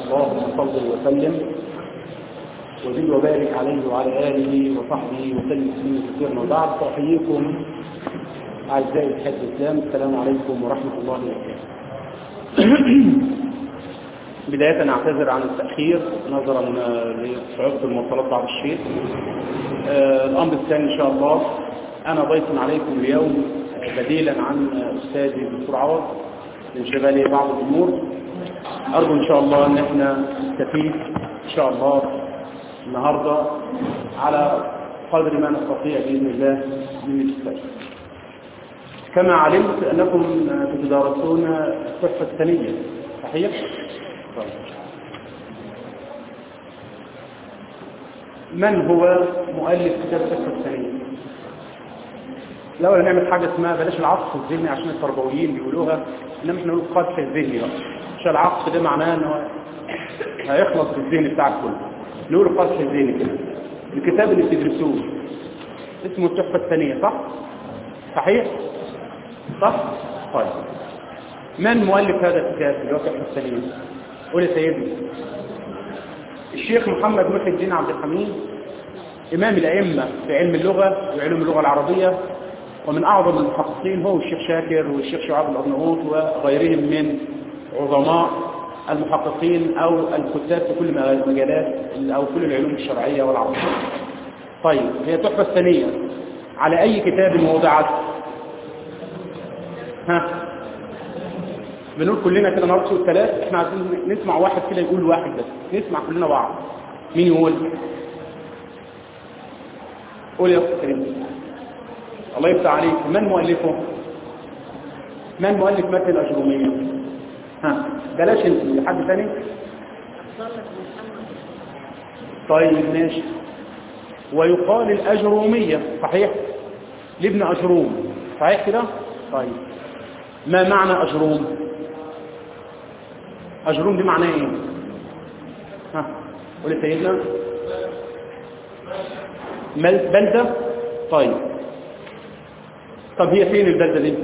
اللهم صل وسلم وزد وبارك عليه وعلى آله وصحبه وسلم تسليما كثيرا وبعد فأحييكم أعزائي بحب الإسلام السلام عليكم ورحمة الله وبركاته بداية أعتذر عن التأخير نظرا لصعوبة المواصلات بعض الشيء آه الأمر الثاني إن شاء الله أنا ضيف عليكم اليوم بديلا عن أستاذي الدكتور عوض لانشغالي بعض الأمور أرجو إن شاء الله أن احنا نستفيد إن شاء الله النهاردة على قدر ما نستطيع بإذن الله من الاستفادة كما علمت أنكم تتدارسون الصحة الثانية صحيح؟ طيب. من هو مؤلف كتاب الصحة الثانية؟ الأول نعمل حاجة اسمها بلاش العطف الذهني عشان التربويين بيقولوها إنما احنا نقول قدح الذهني بقى عشان العطف ده معناه إنه هيخلص في الذهن بتاعك كله نقول قدح الذهني كده الكتاب اللي بتدرسوه اسمه التحفة الثانية صح؟ صحيح؟ صح؟ طيب من مؤلف هذا الكتاب اللي هو التحفة الثانية؟ قول يا سيدي الشيخ محمد محي الدين عبد الحميد إمام الأئمة في علم اللغة وعلوم اللغة العربية ومن أعظم المحققين هو الشيخ شاكر والشيخ شعاب الأرناؤوط وغيرهم من عظماء المحققين أو الكتاب في كل المجالات أو كل العلوم الشرعية والعربية طيب هي تحفة الثانية على أي كتاب وضعت ها بنقول كلنا كده نرسل الثلاث احنا عايزين نسمع واحد كده يقول واحد بس نسمع كلنا بعض مين يقول قول يا أخي كريم الله يفتح عليك من مؤلفه من مؤلف متن الأجرومية ها بلاش انت حد ثاني طيب ماشي ويقال الأجرومية صحيح لابن أجروم صحيح كده طيب ما معنى أجروم أجروم دي معناه ايه ها قول سيدنا بلدة طيب طب هي فين البلدة دي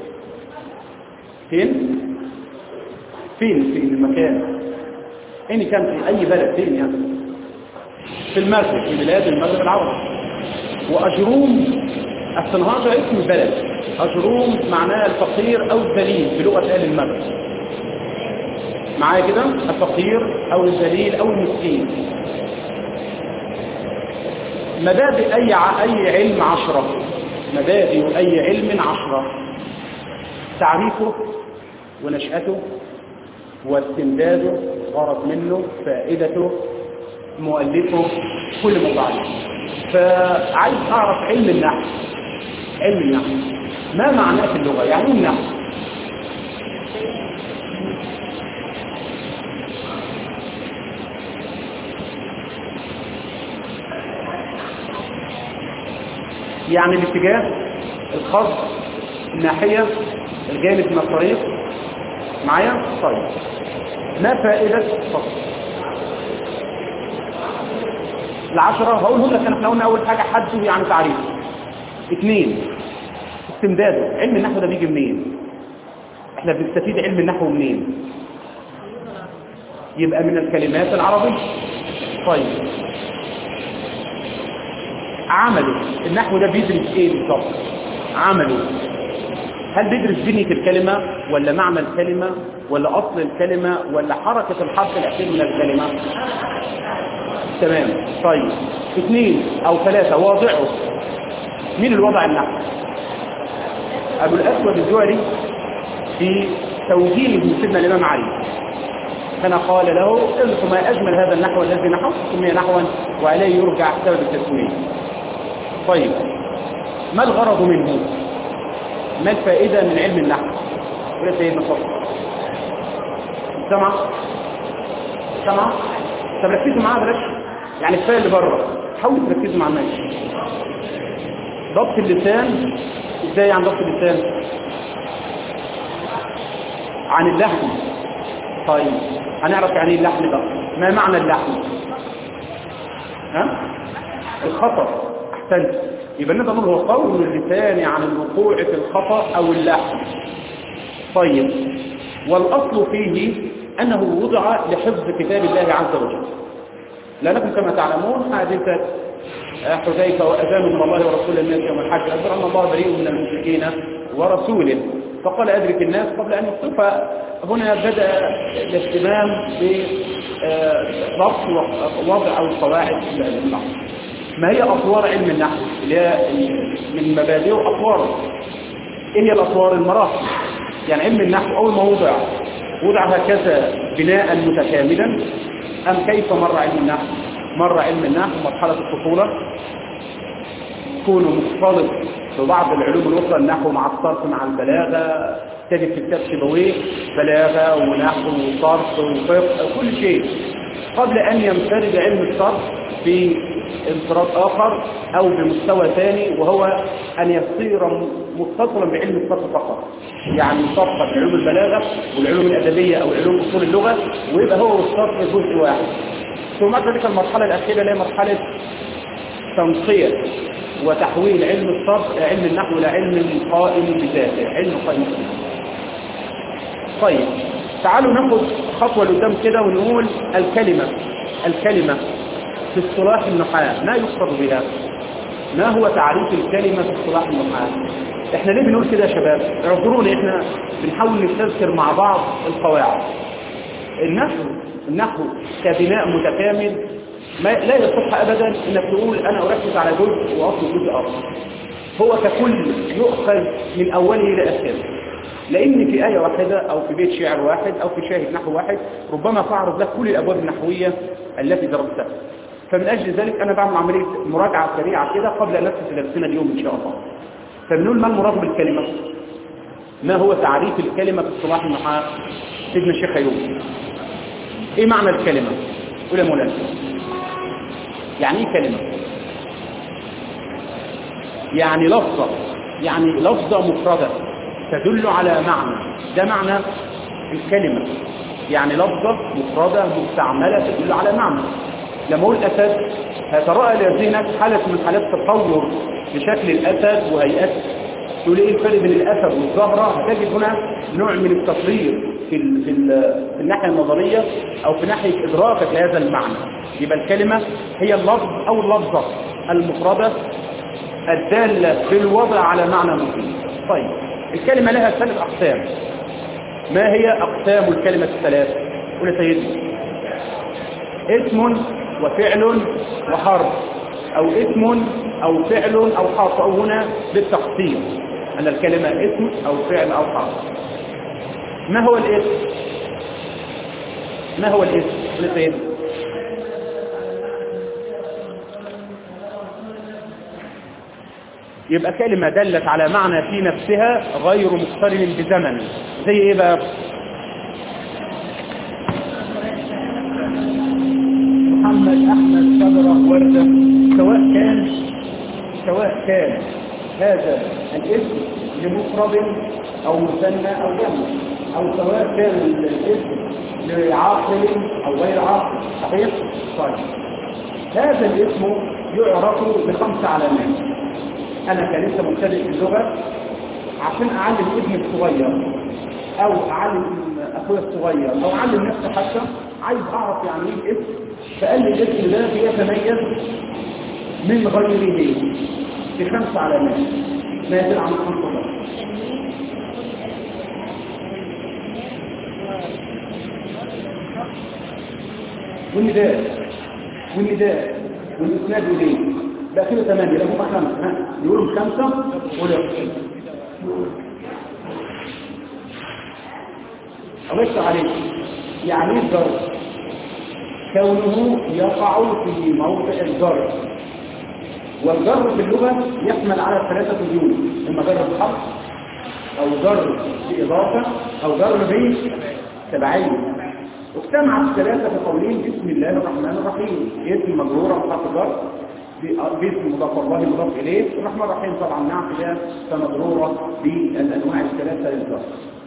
فين فين في المكان اني كان في اي بلد فين يعني في المغرب في بلاد المغرب العربي واجروم الصنهاجة اسم البلد اجروم معناها الفقير او الذليل بلغة اهل المغرب معايا كده الفقير او الذليل او المسكين مبادئ اي اي علم عشرة مبادئ اي علم عشرة تعريفه ونشأته واستمداده غرض منه فائدته مؤلفه كل ما بعد فعايز اعرف علم النحو علم النحو ما معناه في اللغة يعني ايه النحو يعني الاتجاه الخط الناحية الجانب من الطريق معايا طيب ما فائدة الفصل العشرة هقولهم لك احنا قلنا اول حاجة حد يعني تعريف اثنين استمداده علم النحو ده بيجي منين احنا بنستفيد علم النحو منين يبقى من الكلمات العربية طيب عمله النحو ده بيدرس ايه بالظبط عمله هل بيدرس بنية الكلمة ولا معنى الكلمة ولا أصل الكلمة ولا حركة الحرف الأخير من الكلمة تمام طيب اثنين أو ثلاثة واضعه مين الوضع النحو أبو الأسود الجوهري في توجيه سيدنا الإمام علي كان قال له اذكر ما أجمل هذا النحو الذي نحو سمي نحوا وعليه يرجع سبب التسمية طيب ما الغرض منه ما الفائدة من علم النحو ولا سيدنا صلى سمع سمع طب ركزوا معاه بلاش يعني كفايه اللي بره حاولوا تركزوا مع الناس ضبط اللسان ازاي عن ضبط اللسان عن اللحن طيب هنعرف يعني ايه اللحن بقى ما معنى اللحن ها الخطأ احسنت يبقى نقدر نقول هو قول اللسان عن الوقوع في الخطأ او اللحن طيب والاصل فيه أنه وضع لحفظ كتاب الله عز وجل لأنكم كما تعلمون حادثة حذيفة وأذان من الله ورسول الناس يوم الحج أخبر أن الله بريء من المشركين ورسوله فقال أدرك الناس قبل أن يخطئ فهنا بدأ الاهتمام بربط وضع أو قواعد النحو ما هي أطوار علم النحو اللي هي من مبادئه أطواره إيه هي الأطوار المراحل يعني علم النحو أول ما وضع وضع هكذا بناء متكاملا أم كيف مر علم النحو مر علم النحو مرحلة الطفولة كونه مختلط ببعض العلوم الأخرى النحو مع الصرف مع البلاغة تجد في كتاب سيبويه بلاغة ونحو وصرف وفقه كل شيء قبل أن ينفرد علم الصرف في انفراد آخر أو بمستوى ثاني وهو أن يصير متصلا بعلم الصرف فقط يعني يصفق علوم البلاغة والعلوم الأدبية أو علوم أصول اللغة ويبقى هو والصرف جزء واحد ثم ذلك المرحلة الأخيرة اللي هي مرحلة تنقية وتحويل علم الصرف علم النحو إلى علم قائم بذاته علم قائم بذاته طيب تعالوا ناخد خطوة لقدام كده ونقول الكلمة الكلمة في اصطلاح النحاة ما يقصد بها ما هو تعريف الكلمة في اصطلاح النحاة احنا ليه بنقول كده يا شباب اعذروني احنا بنحاول نستذكر مع بعض القواعد النحو النحو كبناء متكامل ما لا يصح ابدا انك تقول انا اركز على جزء واصل جزء اخر هو ككل يؤخذ من اوله الى اخره لان في ايه واحده او في بيت شعر واحد او في شاهد نحو واحد ربما تعرض لك كل الابواب النحويه التي درستها فمن اجل ذلك انا بعمل عمليه مراجعه سريعه كده قبل ان ندخل في درسنا اليوم ان شاء الله فبنقول ما المراد بالكلمه ما هو تعريف الكلمه في اصطلاح النحاة سيدنا الشيخ ايوب ايه معنى الكلمه قول يا مولانا يعني ايه كلمه يعني لفظه يعني لفظه مفرده تدل على معنى ده معنى الكلمه يعني لفظه مفرده مستعمله تدل على معنى لما اقول اسد هيترأى لذهنك حالة من حالات تطور لشكل الاسد وهيئته تقول ايه الفرق بين الاسد والزهرة هتجد هنا نوع من التصوير في, ال في, ال في الناحية النظرية او في ناحية ادراكك لهذا المعنى يبقى الكلمة هي اللفظ او اللفظة المفردة الدالة بالوضع على معنى مفيد طيب الكلمة لها ثلاث اقسام ما هي اقسام الكلمة الثلاث قول يا سيدي اسم وفعل وحرف او اسم او فعل او حرف او هنا بالتقسيم ان الكلمة اسم او فعل او حرف ما هو الاسم ما هو الاسم لسيد يبقى كلمة دلت على معنى في نفسها غير مقترن بزمن زي ايه بقى محمد احمد شجرة وردة سواء كان سواء كان هذا الاسم لمفرد او مثنى او جمع او سواء كان الاسم لعاقل او غير عاقل صحيح طيب هذا الاسم يعرف بخمس علامات انا كلسه مبتدئ في اللغه عشان اعلم ابني الصغير او اعلم اخويا الصغير او اعلم نفسي حتى عايز اعرف يعني ايه الاسم فقال لي الاسم ده بيتميز من غيره بخمس علامات ما يزيد عن خمس علامات والنداء والنداء والاسناد اليه بقى كده ثمانية لهم خمسة ها يقولوا خمسة ولا الله عليك يعني ايه الضرب كونه يقع في موضع الضرب والضرب في اللغة يحمل على ثلاثة وجوه اما ضرب بحرف او ضرب بإضافة او ضرب بتبعية واجتمعت الثلاثة في قولين بسم الله الرحمن الرحيم اسم مجرورة بحرف ضرب باسم مضاف الله مضاف اليه الرحمن الرحيم طبعا نعقلها فمضروره بالانواع الثلاثه للضرب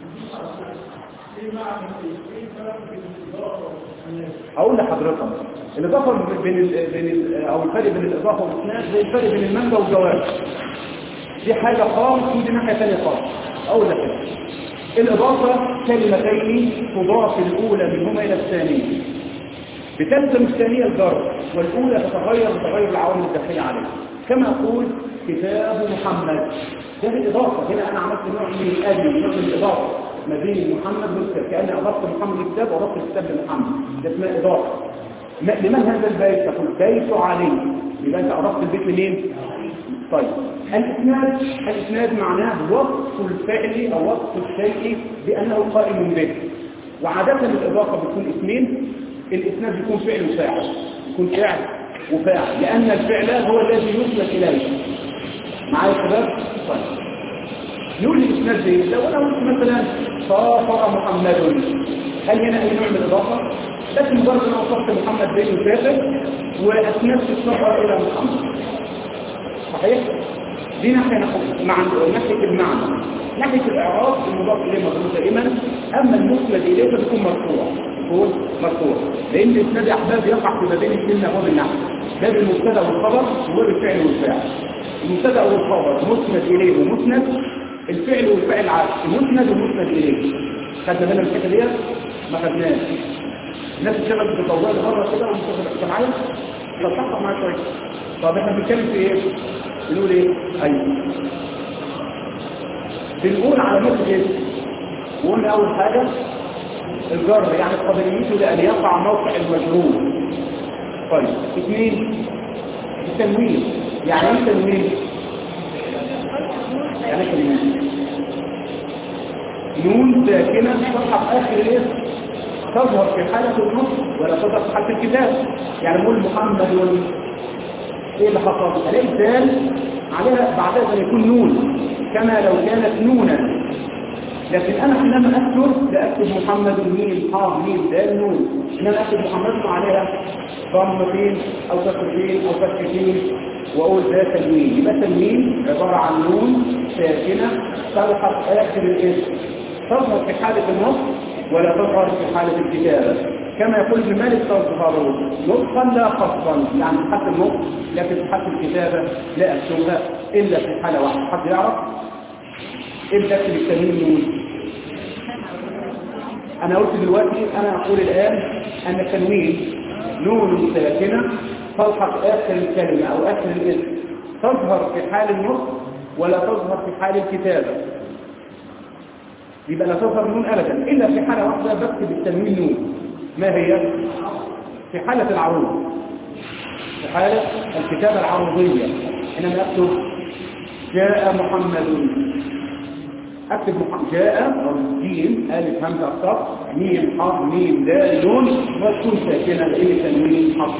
اقول لحضرتك الاضافه بين ال بين ال او الفرق بين الاضافه والاسناد زي الفرق بين المانجا والجواب دي حاجه خالص ودي ناحيه ثانيه خالص اقول لك الإضافة كلمتين تضاف الأولى منهما إلى الثانية بتلزم الثانية الجر والأولى تتغير بتغير العوامل الداخلية عليها كما أقول كتاب محمد ده الإضافة هنا أنا عملت نوع من الأدي نوع من الإضافة ما بين محمد والكتاب كأني أضفت محمد للكتاب وأضفت الكتاب لمحمد ده اسمها إضافة ما- لمن هذا البيت تقول بيت علي يبقى أنت أضفت البيت منين؟ طيب الإسناد الإسناد معناه وصف الفعل أو وصف الشيء بأنه قائم به وعادة الإضافة بتكون اسمين الإسناد بيكون فعل وفاعل يكون فعل وفاعل لأن الفعل هو الذي يسند إليه معايا يا شباب؟ طيب نقول الإسناد زي لو أنا قلت مثلا سافر محمد هل هنا أي نوع من الإضافة؟ لكن مجرد أن وصفت محمد بين مسافر وأسندت السفر إلى محمد صحيح؟ دي ناحية ناخد مع ناحية المعنى ناحية الإعراب المضاف إليه مضروب دائما أما المسند إليه فبيكون مرفوع يكون مرفوع لأن الإسناد يا أحباب يقع في ما بين الاثنين أبواب النحو باب المبتدأ والخبر وباب الفعل والفاعل المبتدأ والخبر مسند إليه ومسند الفعل والفعل عكس مسند ومسند إليه خدنا بالنا من الحته ديت ما خدناش الناس بتشتغل بتطوع بره كده ومش معايا طب تحقق معايا شويه طب احنا بنتكلم في ايه بنقول ايه ايوه بنقول على مثل ايه وقلنا اول حاجه الجر يعني قابليته لان يقع موقع المجرور طيب اثنين التنوين يعني ايه تنوين يعني ايه تنوين نون ساكنه تقع اخر الاسم تظهر في حالة النص ولا تظهر في حالة الكتاب يعني نقول محمد وال... ايه اللي حصل الاقي دال عليها بعدها أن يكون نون كما لو كانت نونا لكن انا حينما اكتب لاكتب محمد ميم ها ميم دال نون انما اكتب محمد عليها ضمتين او كسرتين او فتحتين واقول ده تنوين يبقى تنوين عباره عن نون ساكنه تلحق اخر الاسم تظهر في حاله النص ولا تظهر في حالة الكتابة كما يقول ابن مالك تظهر نطقا لا خطا يعني في حالة النطق لكن في حالة الكتابة لا أكتبها إلا في حالة واحدة حد يعرف إلا في التنوين نون أنا قلت دلوقتي أنا أقول الآن أن التنوين نون ساكنة تلحق آخر الكلمة أو آخر الاسم تظهر في حال النطق ولا تظهر في حال الكتابة يبقى لا تظهر نون ابدا الا في حاله واحده بكتب التنوين نون ما هي في حاله العروض في حاله الكتابه العروضيه حينما اكتب جاء محمد اكتب محمد جاء جيم الف همزه الصف ميم حرف ميم دال نون وتكون ساكنه لان التنوين حرف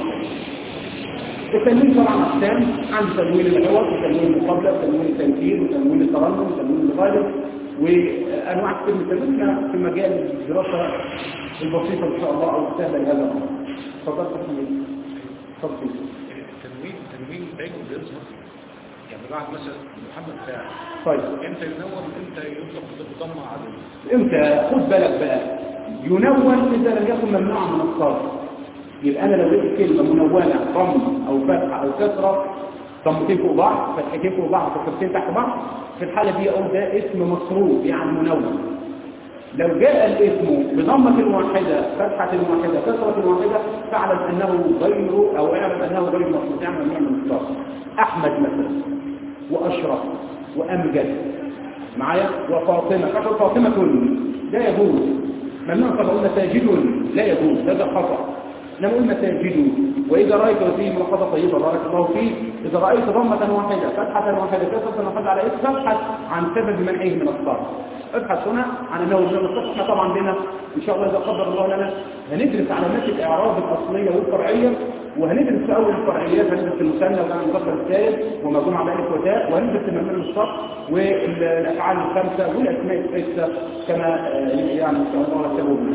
التنوين طبعا اقسام عندي تنوين العوض وتنوين المقابله وتنوين التنكير وتنوين الترنم وتنوين الغالب وانواع كتير من التنوين في مجال الدراسه البسيطه ان شاء الله او السهله لهذا الامر اتفضل تفضل تفضل التنوين التنوين دايما بيظهر يعني بعد مثلا محمد فاعل طيب امتى ينون امتى يطلق بالضمه عدد امتى خد بالك بقى ينون اذا لم يكن ممنوعا من الصرف يبقى انا لو لقيت كلمه منونه ضم او فتحه او كسره ضمتين فوق بعض فتحتين فوق بعض كسرتين تحت بعض في الحاله دي اقول ده اسم مصروف يعني منون لو جاء الاسم بضمة واحدة فتحة واحدة كسرة واحدة فاعلم أنه غير أو اعلم أنه غير مصروف يعني ممنوع من الصرف أحمد مثلا وأشرف وأمجد معايا وفاطمة فاكر فاطمة كل لا يجوز ممنوع طب قلنا ساجد لا يجوز هذا خطأ إنما قلنا ساجد وإذا رأيت فيه ملحظة طيبة بارك الله فيه إذا رأيت ضمة واحدة فتحة واحدة كسرة واحدة على اسم فابحث عن سبب منعه من الصرف ابحث هنا عن انه من الصرف احنا طبعا بنا ان شاء الله اذا قدر الله لنا هندرس علامات الاعراب الاصليه والفرعيه وهندرس في اول الفرعيات هندرس المثنى وكان المذكر الثالث وما جمع بين وتاء وهندرس المبنى الصرف والافعال الخمسه والاسماء السته كما يعني ان شاء الله نتبع بنا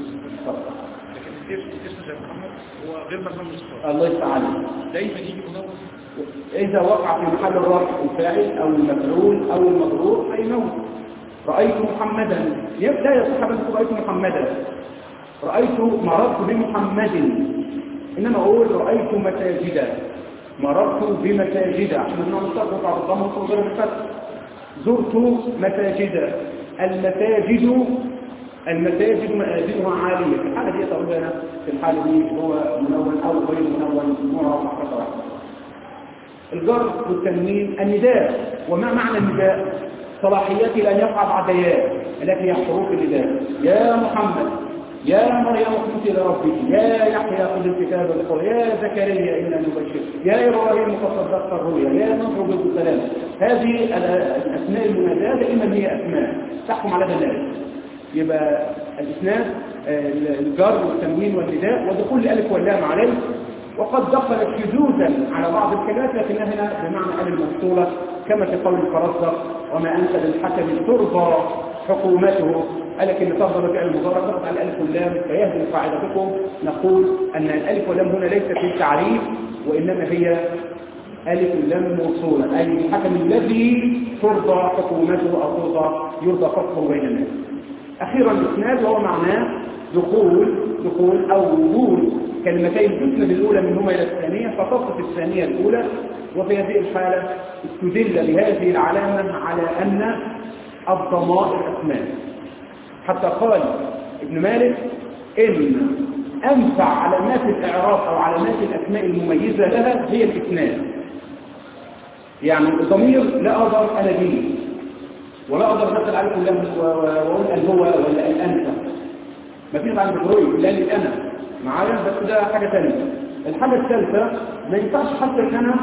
لكن الاسم اسم زي محمد هو غير ممنوع من الصرف الله يستعان دايما يجي منون إذا وقع في محل الرفع الفاعل أو المفعول أو المضروب أي موت رأيت محمدا لا يصح بس رأيت محمدا رأيت مررت بمحمد إنما أقول رأيت مساجدا مررت بمساجد عشان النوع مستقر وقع بالضم وصل غير الفتح زرت مساجدا المساجد المساجد مآذنها عالية في الحالة دي تقول لنا في الحالة دي هو منون أو غير منون معرض حركة واحدة الجر والتنوين النداء وما معنى النداء صلاحيته لأن يقع بعد ياء التي هي حروف النداء يا محمد يا مريم اقنتي لربك يا يحيى خذ الكتاب بقوة يا زكريا إنا نبشر يا إبراهيم تصدقت الرؤيا يا نصر بن السلام هذه الأسماء المناداة دائما هي أسماء تحكم على دلالة يبقى الإسناد الجر والتنوين والنداء ودخول الألف واللام عليه وقد دخلت شذوذا على بعض الكلمات لكنها هنا بمعنى ألف الموصولة كما في قول الفرزدق وما أنت بالحكم ترضى حكومته لكن تفضل فعل المضارع ضغط على الألف واللام فيهدم قاعدتكم نقول أن الألف واللام هنا ليست في التعريف وإنما هي ألف اللام موصولة أي الحكم الذي ترضى حكومته أو ترضى يرضى فقه بين الناس أخيرا الإسناد وهو معناه دخول دخول أو وجود كلمتين تسند الأولى منهما إلى الثانية فتصف الثانية الأولى وفي هذه الحالة استدل بهذه العلامة على أن الضمائر أسماء حتى قال ابن مالك إن أنفع علامات الإعراب أو علامات الأسماء المميزة لها هي الإسناد يعني الضمير لا أقدر أنا به ولا أقدر أدخل عليه كلام وأقول أن هو ولا أن أنت ما فيش بعد بجروي إلا لي أنا معايا بس ده حاجة ثانية الحاجة الثالثة ما ينفعش حتى ان انا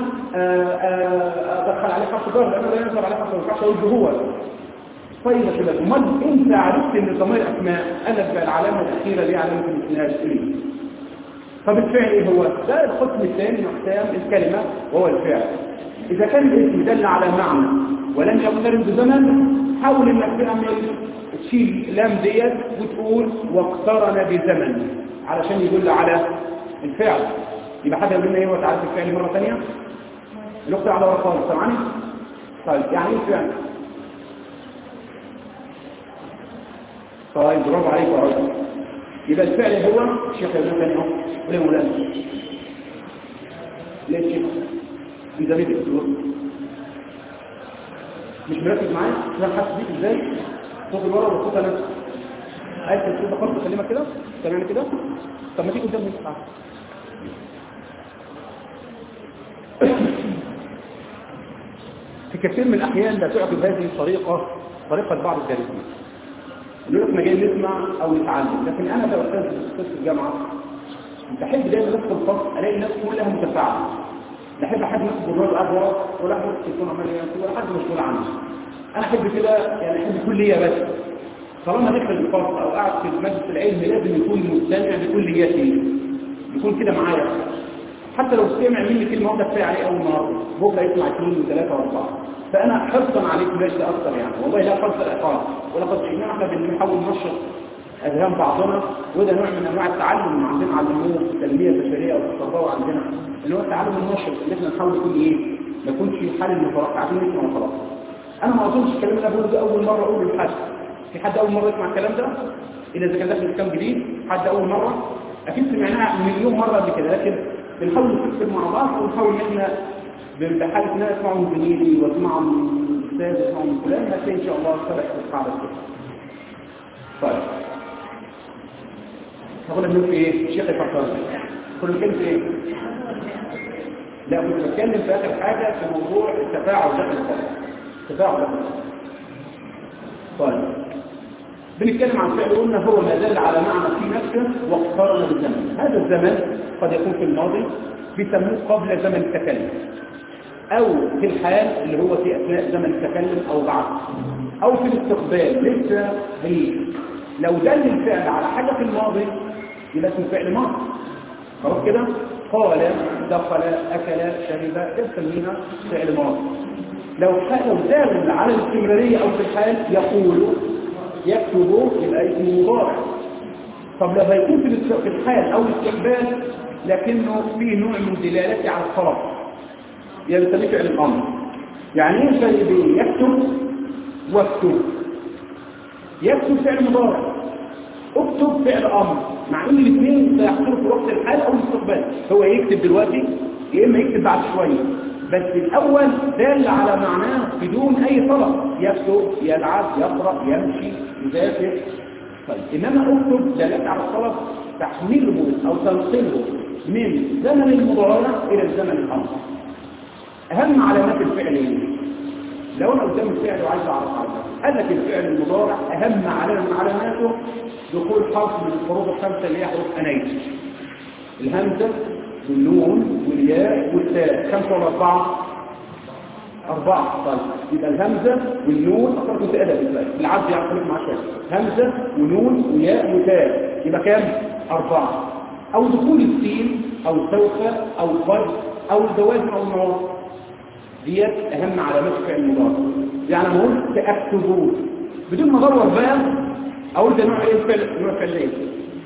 ادخل عليه حرف جر لانه لا ينفع عليه حرف ما ينفعش اقول هو طيب يا شباب امال انت عرفت ان ضمير اسماء الف العلامه الاخيره دي علامه الاسناد ايه طب الفعل ايه هو ده القسم الثاني من اقسام الكلمه وهو الفعل اذا كان الاسم دل على معنى ولم يقترن بزمن حاول انك تعمل تشيل لام ديت وتقول واقترن بزمن علشان يدل على الفعل يبقى حد يقول لنا ايه وتعرف الفعل مره ثانيه الاخت على ورا خالص سامعني طيب يعني ايه الفعل طيب برافو عليك يا راجل يبقى الفعل هو الشيخ ابن ثاني اهو ولا مولانا ليه الشيخ في زميل الدكتور مش مركز معايا انا حاسس بيك ازاي صوت الورا ولا صوت انا عايز الصوت خالص اكلمك كده تمام كده طب ما تيجي قدامي تعال في كثير من الأحيان لا تعقد هذه الطريقة طريقة بعض الدارسين يقول لك احنا جايين نسمع أو نتعلم لكن أنا كأستاذ في الجامعة بحب دايما ندخل الفصل ألاقي الناس كلها متفاعلة بحب أحد ناس بالرد أبواب ولا أحد يكون عمال ولا حد مسؤول عنه أنا أحب كده يعني أحب كلية بس طالما دخل الفصل أو قاعد في مجلس العلم لازم يكون مستمع بكليته يكون كده معايا حتى لو سمع مني كلمة واحدة كفاية عليه أول مرة بكرة يسمع اثنين وثلاثة وأربعة فأنا حرصا عليك مش ده أكثر يعني والله لا حرص العقاب ولا قد شئنا احنا بنحاول ننشط أذهان بعضنا وده نوع من أنواع التعلم اللي عندنا علموه في التنمية البشرية أو في التربوة عندنا اللي هو التعلم النشط اللي احنا نحاول نكون إيه ما يكونش حال المفارقة عارفين نسمع وخلاص أنا ما أظنش الكلام اللي بقوله ده أول مرة أقوله لحد في حد أول مرة يسمع الكلام ده إذا إذا كان داخل كلام جديد حد أول مرة أكيد سمعناها مليون مرة قبل كده لكن بنحاول نفكر مع بعض ونحاول ان احنا بحاله ان انا اسمعه من زميلي واسمعه من استاذ واسمعه من فلان هتلاقي ان شاء الله فرق في القاعده كده. طيب هقول لك في ايه؟ الشيخ الفرقاني كل كلمه ايه؟ لا كنت بتكلم في اخر حاجه في موضوع التفاعل داخل الفصل التفاعل داخل الفصل طيب بنتكلم عن فعل قلنا هو ما دل على معنى في نفسه واقترن بالزمن هذا الزمن قد يكون في الماضي بيسموه قبل زمن التكلم او في الحال اللي هو في اثناء زمن التكلم او بعد او في الاستقبال لسه هي لو دل الفعل على حاجه في الماضي يبقى اسمه فعل ماضي خلاص كده قال دخل اكل شرب ده بنسميها فعل ماضي لو لو دال على الاستمراريه او في الحال يقول يكتب يبقى اسمه مضارع طب لو هيكون في الحال او الاستقبال لكنه فيه نوع من دلالته على الطلب يعني بنسميه فعل الامر يعني ايه الفرق بين يكتب واكتب يكتب فعل مضارع اكتب فعل امر مع ان الاثنين سيحصلوا في وقت الحال او الاستقبال هو يكتب دلوقتي يا اما يكتب بعد شويه بس الأول دال على معناه بدون أي طلب يكتب يلعب يقرأ يمشي يذاكر طيب إنما أكتب دلت على الطلب تحميله أو تنقله من زمن المضارع إلى الزمن الأمر أهم علامات الفعل ايه؟ لو أنا قدام الفعل وعايز أعرف عنه قال لك الفعل المضارع أهم علامة من علاماته دخول حرف من الحروف الخمسة اللي هي حروف أنايس الهمزة والنون والياء والتاء خمسة ولا أربعة؟ أربعة طيب يبقى الهمزة والنون أصلا كنت أدب إزاي العبد يعقلك مع شوية همزة ونون وياء وتاء يبقى كام؟ أربعة أو دخول السين أو سوف أو قد أو الزواج أو النار ديت أهم علامات فعل المضارع يعني أنا بقول تأكتبون بدون ما أدور بقى أقول ده نوع إيه الفعل نوع فعل إيه؟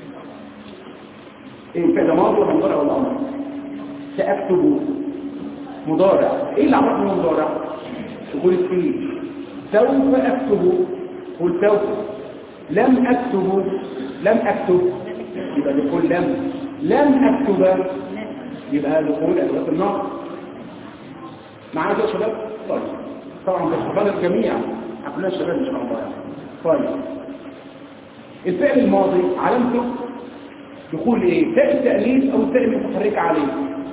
إيه الفعل ماضي ولا مضارع ولا أمر؟ تأكتبون مضارع ايه اللي عرفنا مضارع تقول فيه سوف اكتب قل سوف لم اكتب لم اكتب يبقى دخول لم لم اكتب يبقى دخول ادوات النار معايا يا شباب طيب طبعا باستفادة الجميع عقلنا الشباب ان شاء الله يعني. طيب الفعل الماضي علامته دخول ايه تاء التأليف او التاء المتحركة عليه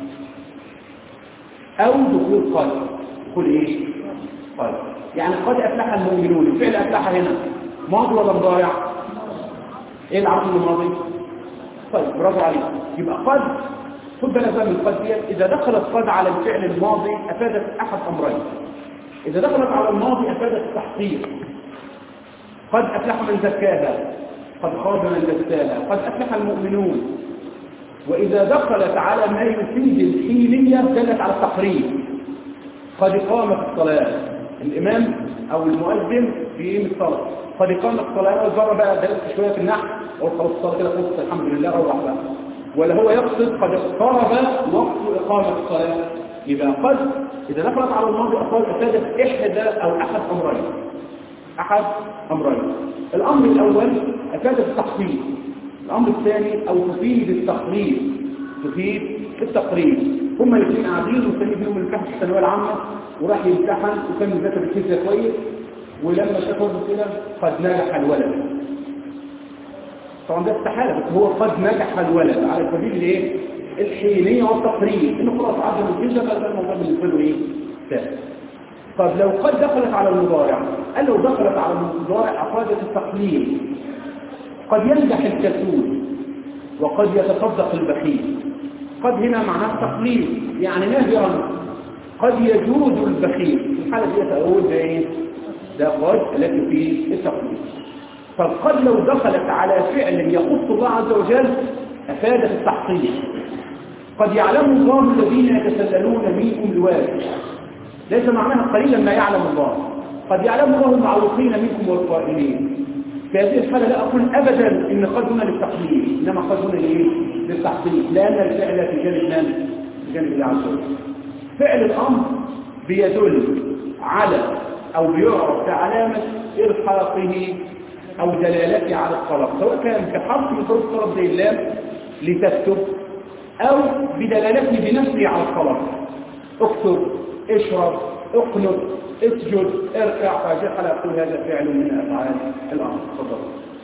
او دخول قد دخول ايه قد يعني قد افلح المؤمنون الفعل افلح هنا ماضي ولا مضارع ايه العرض الماضي طيب برافو عليك يبقى قد خد بالك بقى من القد ديت اذا دخلت قد على الفعل الماضي افادت احد امرين اذا دخلت على الماضي افادت التحقيق قد افلح من زكاها قد خاب من دساها قد افلح المؤمنون وإذا دخلت على ما يفيد الحيلية دلت على التقريب قد قامت الصلاة الإمام أو المؤذن في الصلاة قد قامت الصلاة أول مرة بقى درست شوية في النحو أقول خلاص الصلاة كده خلصت الحمد لله روح بقى ولا هو يقصد قد اقترب وقت إقامة الصلاة يبقى قد إذا دخلت على الماضي أصلا أفادت إحدى أو أحد أمرين أحد أمرين الأمر الأول أفادت التخفيف الأمر الثاني أو تفيد التقريب تفيد التقريب هما الاثنين قاعدين والثاني فيهم امتحن في الثانويه العامه وراح يمتحن وكان مذاكر الفيزياء كويس ولما شاف ولد كده قد نجح الولد طبعا ده استحاله بس هو قد نجح الولد على سبيل الايه الحينيه والتقريب انه خلاص عدى من الفيزياء فده الموضوع بالنسبه له ايه سهل طب لو قد دخلت على المضارع قال لو دخلت على المضارع افادت التقليل قد ينجح الكسول وقد يتصدق البخيل قد هنا معناه التقليل يعني نادرا قد يجوز البخيل في الحالة دي أقول ده إيه؟ ده قد التي في التقليل فالقد لو دخلت على فعل يخص الله عز وجل أفادت التحقيق قد يعلم الله الذين يتسللون منكم لواجه ليس معناها قليلا ما يعلم الله قد يعلم الله المعروفين منكم والقائلين في هذه الحالة لا أقول أبدا إن قد هنا للتقليل إنما قد هنا لإيه؟ للتحقيق لأن الفعل في جانب من؟ في جانب الله عز وجل فعل الأمر بيدل على أو بيعرف كعلامة إلحاقه أو دلالته على الطلب سواء كان كحرف من حروف الطلب زي اللام لتكتب أو بدلالته بنفسه على الطلب اكتب اشرب اقنط اسجد اركع فجحل يقول هذا فعل من افعال الامر تفضل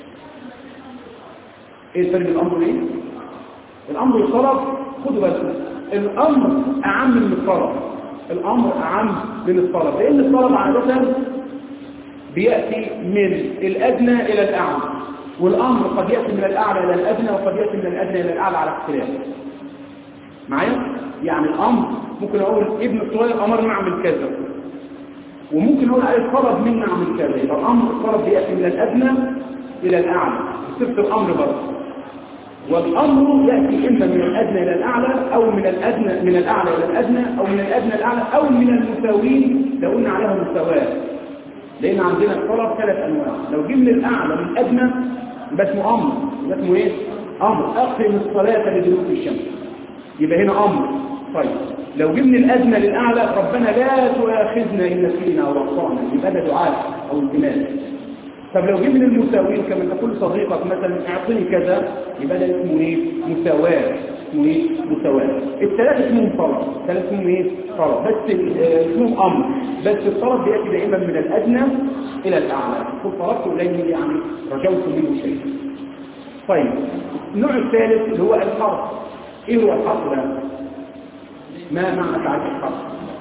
ايه الفرق بين الامر ايه الامر والطلب خدوا بالكم الامر اعم من الطلب الامر اعم من الطلب لان الطلب عاده بياتي من الادنى الى الاعلى والامر قد ياتي من الاعلى الى الادنى وقد ياتي من الادنى الى الاعلى على اختلاف معايا يعني الامر ممكن اقول ابن الصغير امرنا اعمل كذا وممكن نقول عليه طلب منا اعمل كذا يبقى الامر الطلب بياتي من الادنى الى الاعلى صفه الامر برضه والامر ياتي اما من الادنى الى الاعلى او من الادنى من الاعلى الى الادنى او من الادنى الاعلى او من المساوين لو قلنا عليها مساواه لان عندنا الطلب ثلاث انواع لو جه من الاعلى من الادنى يبقى اسمه امر يبقى اسمه ايه امر اقم الصلاه لدلوك الشمس يبقى هنا امر طيب لو جه من الادنى للاعلى ربنا لا تؤاخذنا ان نسينا او اخطانا يبقى ده دعاء او التماس طب لو جه من المساوين كما تقول صديقك مثلا اعطني كذا يبقى ده اسمه ايه مساواه اسمه ايه مساواة الثلاثة اسمهم طلب الثلاثة اسمهم ايه طلب بس ال- آه، اسمهم امر بس الطلب بيأتي دائما من الادنى الى الاعلى يقول طلبت اليه يعني رجوت منه شيء طيب النوع الثالث اللي هو الحرف ايه هو الحرف ده ما معنى تعريف الحرف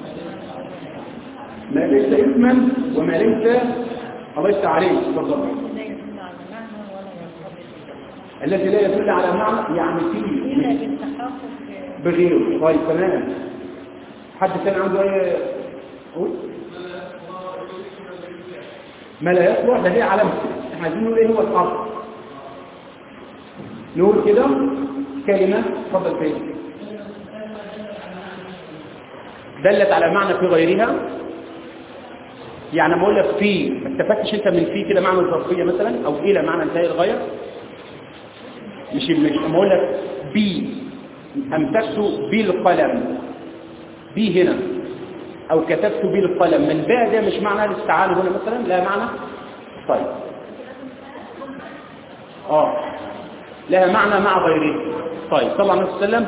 ما ليس اسما وما ليس الله يفتح عليه تفضل لا يدل على معنى ولا يرتبط به الذي لا يدل على معنى يعني فيه إلا بالتحقق بغيره طيب تمام حد كان عنده اي قول ما لا يصلح ده هي علامته احنا عايزين نقول ايه هو الحرف نقول كده كلمه اتفضل فين دلت على معنى في غيرها يعني بقول لك في ما استفدتش انت من في كده معنى الظرفيه مثلا او الى معنى انتهاء الغايه مش مش اما اقول لك بي امسكت بالقلم بي هنا او كتبت بالقلم من باء ده مش معنى الاستعانه هنا مثلا لا معنى طيب اه لها معنى مع غيره طيب صلى الله عليه وسلم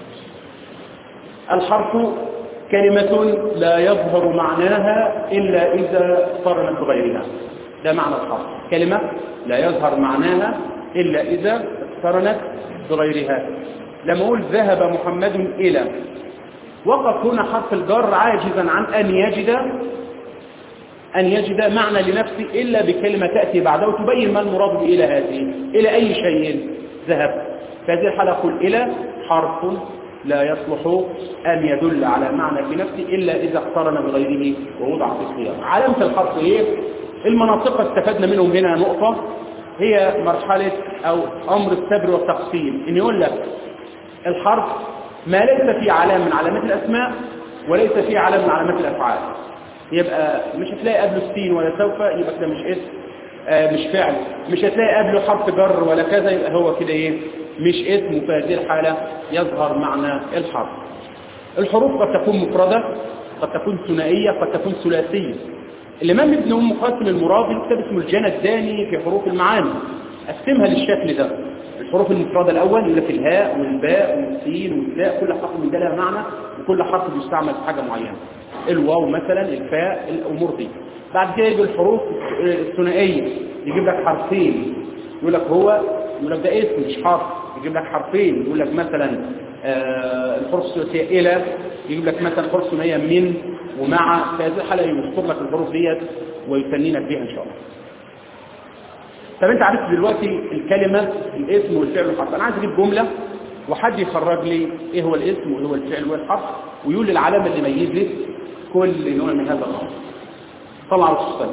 الحرف كلمة لا يظهر معناها إلا إذا قرنت بغيرها ده معنى الحرف كلمة لا يظهر معناها إلا إذا قرنت بغيرها لما أقول ذهب محمد إلى وقف هنا حرف الجر عاجزا عن أن يجد أن يجد معنى لنفسه إلا بكلمة تأتي بعده وتبين ما المراد إلى هذه إلى أي شيء ذهب في هذه الحالة قل إلى حرف لا يصلح أن يدل على معنى في نفسه إلا إذا اقترن بغيره ووضع في السياق علامة الحرف إيه؟ المناطق استفدنا منهم هنا نقطة هي مرحلة أو أمر السبر والتقسيم إن يقول لك الحرف ما ليس فيه علامة من علامات الأسماء وليس فيه علامة من علامات الأفعال يبقى مش هتلاقي قبله السين ولا سوف يبقى كده مش اسم آه مش فعل مش هتلاقي قبله حرف جر ولا كذا يبقى هو كده ايه مش اسم في هذه الحالة يظهر معنى الحرف الحروف قد تكون مفردة قد تكون ثنائية قد تكون ثلاثية الإمام ابن أم قاسم المرابي كتب اسمه الجنى الداني في حروف المعاني قسمها للشكل ده الحروف المفردة الأول يقول لك الهاء والباء والسين والتاء كل حرف من ده لها معنى وكل حرف بيستعمل في حاجة معينة الواو مثلا الفاء الأمور دي بعد كده يجي الحروف الثنائية يجيب لك حرفين يقول لك هو يقول لك ده اسم مش حرف يجيب لك حرفين يقول لك مثلا آه الحروف الثلاثية إلى يجيب لك مثلا حروف ثنائية من ومع في هذه الحالة يذكر لك الحروف ديت ويثنينك بيها إن شاء الله طب انت عرفت دلوقتي الكلمة الاسم والفعل والحرف انا عايز اجيب جملة وحد يخرج لي ايه هو الاسم وايه هو الفعل وايه الحرف ويقول لي العلامة اللي يميز لي كل نوع من هذا الامر طلع على الصلاة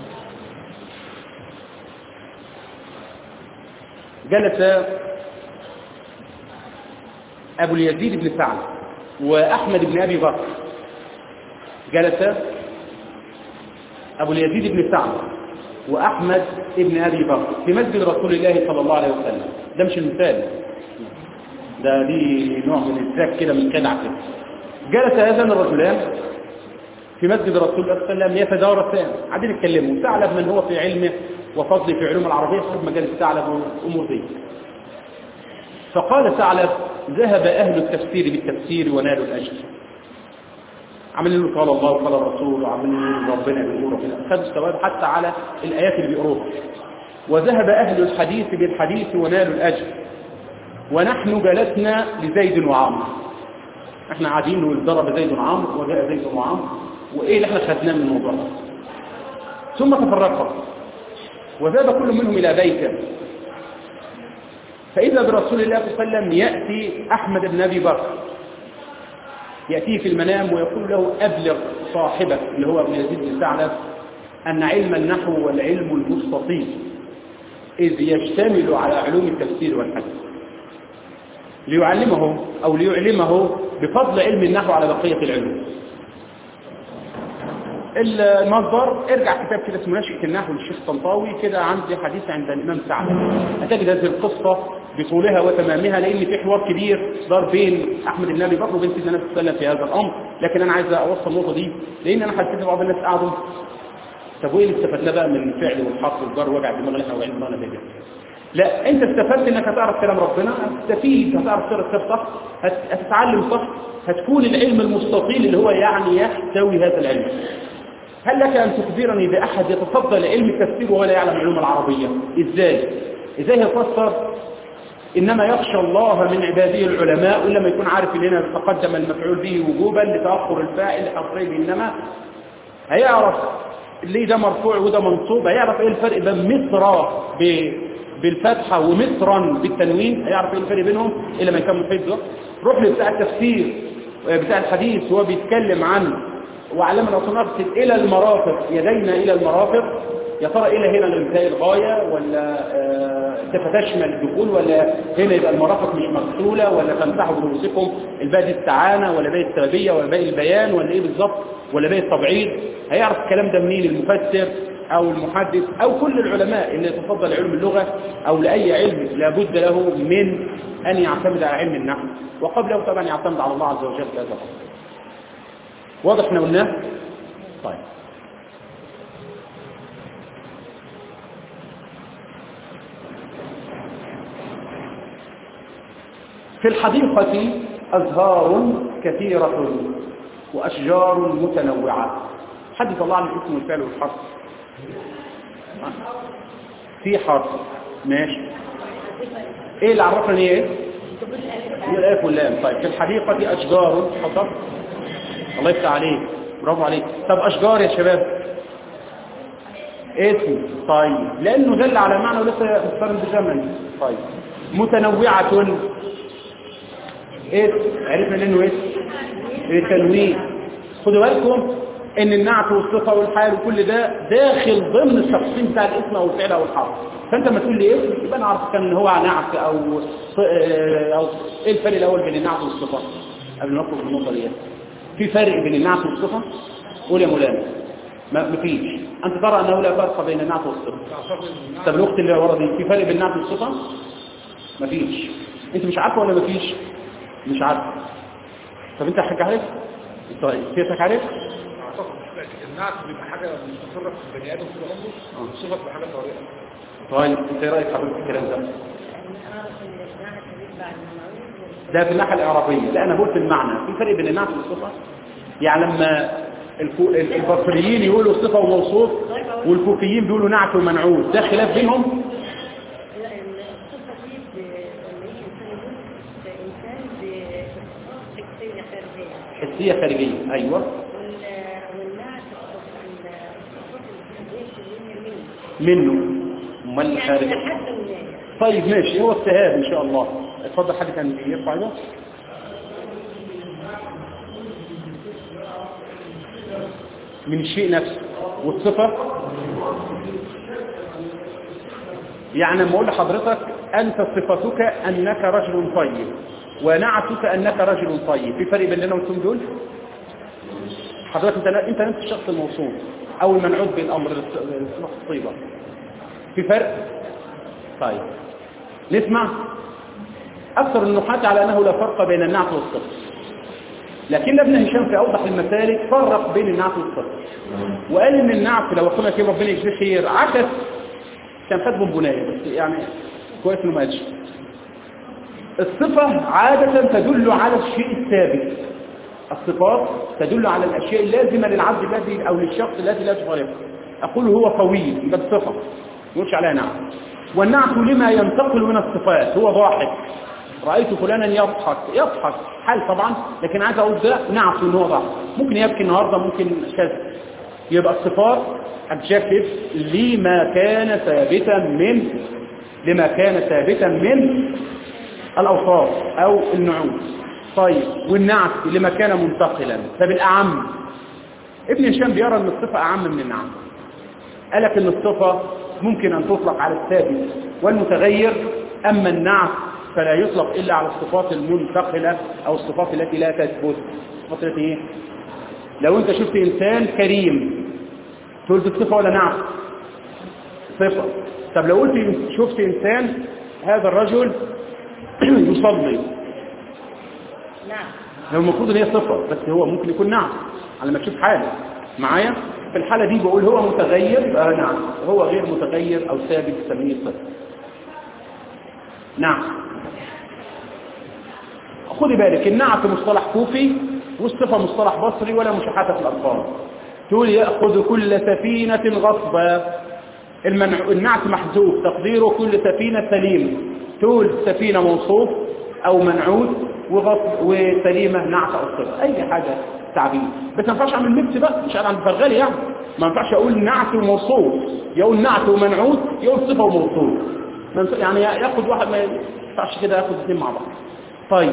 جلس ابو اليزيد بن سعد واحمد بن ابي بكر جلس ابو اليزيد بن سعد وأحمد ابن أبي بكر في مسجد رسول الله صلى الله عليه وسلم ده مش المثال ده دي نوع من الذاك كده من كدع كده جلس هذان الرجلان في مسجد رسول الله صلى الله عليه وسلم يتدارسان قاعدين يتكلموا ثعلب من هو في علمه وفضله في علوم العربية صاحب مجال الثعلب والأمور دي فقال ثعلب ذهب أهل التفسير بالتفسير ونالوا الأجر عاملين له قال الله وقال الرسول وعاملين له ربنا بيقولوا كده خدوا الثواب حتى على الايات اللي بيقروها وذهب اهل الحديث بالحديث ونالوا الاجر ونحن جلسنا لزيد وعمرو احنا قاعدين وضرب زيد وعمرو وجاء زيد وعمرو وايه اللي احنا خدناه من الموضوع ده ثم تفرقا وذهب كل منهم الى بيته فاذا برسول الله صلى الله عليه وسلم ياتي احمد بن ابي بكر يأتيه في المنام ويقول له أبلغ صاحبك اللي هو ابن يزيد بن ثعلب أن علم النحو والعلم المستطيل إذ يشتمل على علوم التفسير والحديث ليعلمه أو ليعلمه بفضل علم النحو على بقية العلوم المصدر ارجع كتاب كده اسمه نشأة النحو للشيخ طنطاوي كده عندي حديث عند الإمام سعد هتجد هذه القصة بطولها وتمامها لأن في حوار كبير دار بين أحمد بن أبي بكر وبين سيدنا النبي صلى الله عليه وسلم في هذا الأمر لكن أنا عايز أوصل النقطة دي لأن أنا حسيت بعض الناس قعدوا طب وإيه اللي استفدنا بقى من الفعل والحرف والجر وجع الدماغ اللي احنا وقعنا دماغنا فيه لا انت استفدت انك هتعرف كلام ربنا هتستفيد هتعرف سيرة صح هت- هتتعلم صح هتكون العلم المستطيل اللي هو يعني يحتوي هذا العلم هل لك ان تخبرني باحد يتفضل علم التفسير ولا يعلم العلوم العربية ازاي ازاي يفسر انما يخشى الله من عباده العلماء الا ما يكون عارف ان هنا تقدم المفعول به وجوبا لتاخر الفاعل حصري انما هيعرف ليه ده مرفوع وده منصوب هيعرف ايه الفرق بين مصر ب- بالفتحة ومصرا بالتنوين هيعرف ايه الفرق بينهم الا ما يكون حفظه روح لبتاع التفسير بتاع الحديث هو بيتكلم عن وعلمنا نرسل الى المرافق يدينا الى المرافق يا ترى الى هنا لانتهاء الغاية ولا آه، تفتشمل الدخول ولا هنا يبقى المرافق مش مغسولة ولا تمسحوا برؤوسكم الباقي دي استعانة ولا باقي السببية ولا باقي البيان ولا ايه بالظبط ولا باقي التبعيض هيعرف الكلام ده منين المفسر او المحدث او كل العلماء اللي يتفضل علم اللغة او لاي علم لابد له من ان يعتمد على علم النحو وقبله طبعا يعتمد على الله عز وجل في هذا الأمر. واضح احنا قلناه طيب في الحديقة أزهار كثيرة وأشجار متنوعة حدث الله عن الاسم والفعل والحرف في حرف ماشي ايه اللي عرفنا ان هي ايه هي الالف واللام طيب في الحديقة أشجار حضر الله يفتح عليك برافو عليك طب أشجار يا شباب اسم طيب لأنه دل على معنى ولسه مقترن بزمن طيب متنوعة ايه عرفنا لانه ايه التنوين خدوا بالكم ان النعت والصفه والحال وكل ده داخل ضمن التقسيم بتاع الاسم او الفعل او الحرف فانت ما تقول لي ايه يبقى انا اعرف كان هو نعت او ص- آه، او ايه الفرق الاول بين النعت والصفه قبل ما نخرج من النقطه دي في فرق بين النعت والصفه قول يا مولانا ما مفيش انت ترى انه لا فرق بين النعت والصفه أعتقد إن طب الوقت اللي ورا دي في فرق بين النعت والصفه مفيش انت مش عارفه ولا مفيش مش عارفه طب انت حاجه عارف طيب سيادتك عارف أعتقد مش فاكر النعت بيبقى حاجة مستقرة في البني آدم طول عمره والصفة بتبقى حاجة طارئة طيب انت ايه رايك حضرتك في الكلام ده ده في الناحيه الاعرابيه لا انا قلت المعنى في فرق بين النعت والصفه يعني لما الكو- ال- البصريين يقولوا صفه وموصوف والكوفيين بيقولوا نعت ومنعوت ده خلاف بينهم القصة دي ب- لما يجي إنسان يموت إنسان بصفات شخصية خارجية حسيه خارجيه ايوه وال- والنعت الصفات الخارجية اللي هي منه منه امال يعني الخارجي لحد ولاية طيب ماشي هو اجتهاد ان شاء الله اتفضل حد كان يرفع ايده من الشيء نفسه والصفة يعني لما اقول لحضرتك انت صفتك انك رجل طيب ونعتك انك رجل طيب في فرق بين انا وانتم دول حضرتك انت انت نفس الشخص الموصوف او المنعوت بالامر الصفة الطيبة في فرق طيب نسمع أكثر النحاة على أنه لا فرق بين النعت والصفر لكن ابن هشام في أوضح المسالك فرق بين النعت والصفر وقال إن النعت لو قلنا كده ربنا يجزيه خير عكس كان خد بونبونايه بس يعني كويس إنه ما قالش الصفة عادة تدل على الشيء الثابت الصفات تدل على الأشياء اللازمة للعبد الذي أو للشخص الذي لا تفارقه أقول هو طويل يبقى بصفة ما يقولش عليها نعم والنعت لما ينتقل من الصفات هو ضاحك رأيت فلانا يضحك يضحك حال طبعا لكن عايز أقول ده نعت إن هو ضاحك ممكن يبكي النهاردة ممكن كذا يبقى الصفات adjective لما كان ثابتا من لما كان ثابتا من الأوصاف أو النعوت طيب والنعت لما كان منتقلا فبالأعم ابن هشام بيرى أن الصفة أعم من النعت قالك أن الصفة ممكن أن تطلق على الثابت والمتغير أما النعت فلا يطلق إلا على الصفات المنتقلة أو الصفات التي لا تثبت الصفات التي إيه؟ لو أنت شفت إنسان كريم تقول دي صفة ولا نعت صفة طب لو قلت شفت إنسان هذا الرجل يصلي نعم هو المفروض ان هي صفة بس هو ممكن يكون نعم على ما تشوف حاله معايا في الحالة دي بقول هو متغير يبقى نعم هو غير متغير او ثابت تسميه صفة نعم خدي بالك النعت مصطلح كوفي والصفة مصطلح بصري ولا مشاحة في الألفاظ تقول يأخذ كل سفينة غصبا المنع... النعت محذوف تقديره كل سفينة سليمة تقول سفينة موصوف أو منعوت وغصب وسليمة نعت أو صفة أي حاجة تعبير بس ما ينفعش أعمل ميكس بقى مش أنا بغالي يعني ما ينفعش أقول نعت وموصوف يقول نعت ومنعوت يقول صفة وموصوف ما ينفع- يعني ياخد واحد ما ينفعش كده ياخد اثنين مع بعض طيب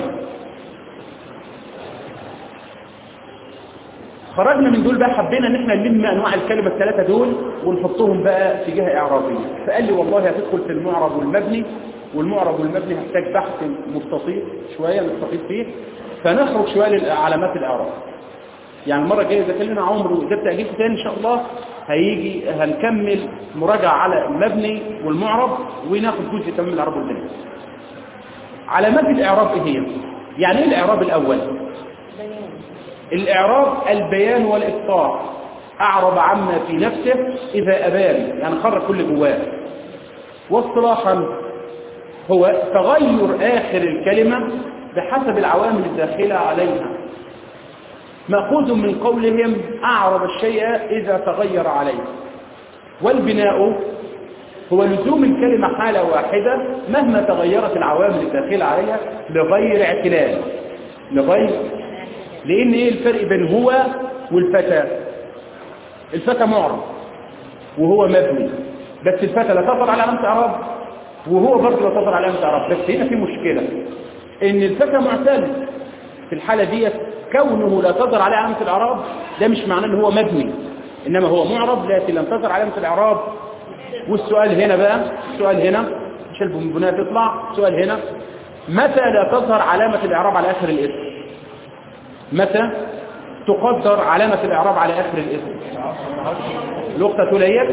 خرجنا من دول بقى حبينا ان احنا نلم انواع الكلمه الثلاثه دول ونحطهم بقى في جهه اعرابيه فقال لي والله هتدخل في المعرب والمبني والمعرب والمبني هحتاج بحث مستطيل شويه نستفيد فيه فنخرج شويه لعلامات الاعراب يعني المره الجايه اذا كان لنا عمر وده تاجيل تاني ان شاء الله هيجي هنكمل مراجعه على المبني والمعرب وناخد جزء كمان من الاعراب والبناء علامات الاعراب ايه هي يعني ايه الاعراب الاول بيان الإعراب البيان والإفصاح أعرب عما في نفسه إذا أبان يعني خرج كل جواه واصطلاحا هو تغير آخر الكلمة بحسب العوامل الداخلة عليها مأخوذ من قولهم أعرب الشيء إذا تغير عليه والبناء هو لزوم الكلمة حالة واحدة مهما تغيرت العوامل الداخلة عليها لغير اعتلال لغير لان ايه الفرق بين هو والفتى الفتى معرب وهو مبني بس الفتى لا تظهر على علامه اعراب وهو برضه لا تظهر على علامه اعراب بس هنا في مشكله ان الفتى معتل في الحاله ديت كونه لا تظهر عليه علامه الاعراب ده مش معناه ان هو مبني انما هو معرب لكن لم تظهر علامه الاعراب والسؤال هنا بقى السؤال هنا مش البنبنات تطلع السؤال هنا متى لا تظهر علامه الاعراب على اخر الاسم متى تقدر علامة الإعراب على آخر الاسم الأخت تقول ايه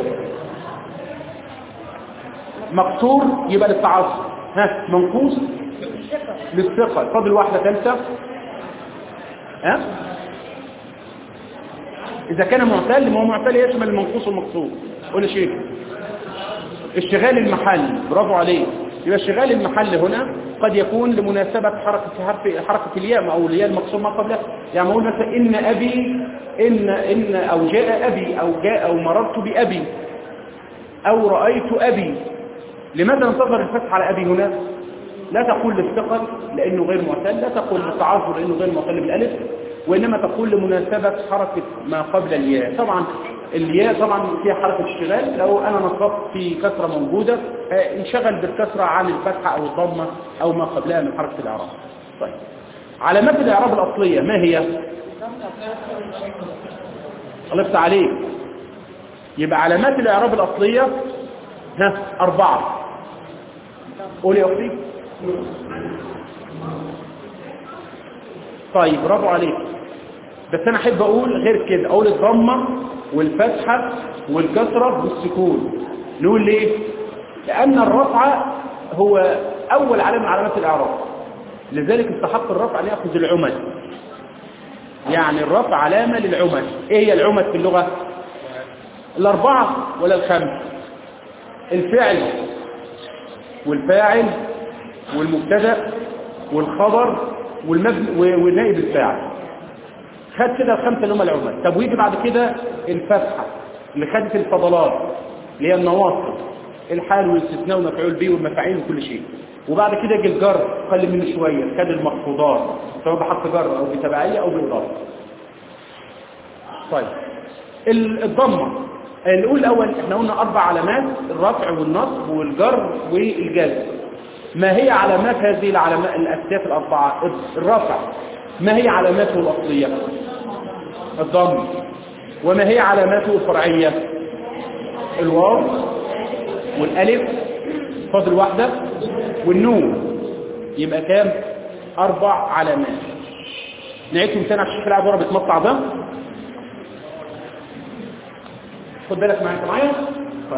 مقصور يبقى للتعصر ها منقوص للثقة فاضل واحدة ثالثة ها إذا كان معتل ما هو معتل يشمل المنقوص والمقصور قول يا شيخ اشتغال المحل برافو عليك يبقى اشتغال المحل هنا قد يكون لمناسبة حركة حرف حركة الياء أو الياء المقصور ما قبلها يعني أقول مثلا إن أبي إن إن أو جاء أبي أو جاء أو مررت بأبي أو رأيت أبي لماذا انتظر الفتح على أبي هنا لا تقول للثقل لأنه غير معتل لا تقول للتعذر لأنه غير معتل بالألف وإنما تقول لمناسبة حركة ما قبل الياء طبعا الياء طبعا فيها حركة اشتغال لو أنا نصبت في كسرة موجودة آه، انشغل بالكسرة عن الفتحة أو الضمة أو ما قبلها من حركة الإعراب طيب علامات الإعراب الأصلية ما هي؟ الله يفتح عليك يبقى علامات الإعراب الأصلية ها أربعة قول يا أختي طيب برافو عليك بس أنا أحب أقول غير كده أقول الضمة والفتحة والكسرة والسكون نقول ليه؟ لأن الرفع هو أول علامة من علامات الإعراب لذلك استحق الرفع أن يأخذ العمد يعني الرفع علامة للعمد إيه هي العمد في اللغة؟ الأربعة ولا الخمس الفعل والفاعل والمبتدا والخبر والمبني والنائب الفاعل خد كده الخمسه اللي هم العمد طب ويجي بعد كده الفتحه اللي خدت الفضلات اللي هي النواصب الحال والاستثناء والمفعول به والمفاعيل وكل شيء وبعد كده يجي الجر قل منه شويه خد المخفوضات سواء بحرف جر او بتبعيه او باضافه طيب ال- الضمه نقول الاول احنا قلنا اربع علامات الرفع والنصب والجر والجزم ما هي علامات هذه العلامات الاساسيات الاربعه الرفع ما هي علاماته الاصليه الضم وما هي علاماته الفرعيه الواو والالف فاضل واحده والنون يبقى كام اربع علامات نعيدهم تاني عشان الشيخ العب ورا بيتمطع ده خد بالك معايا انت معايا طيب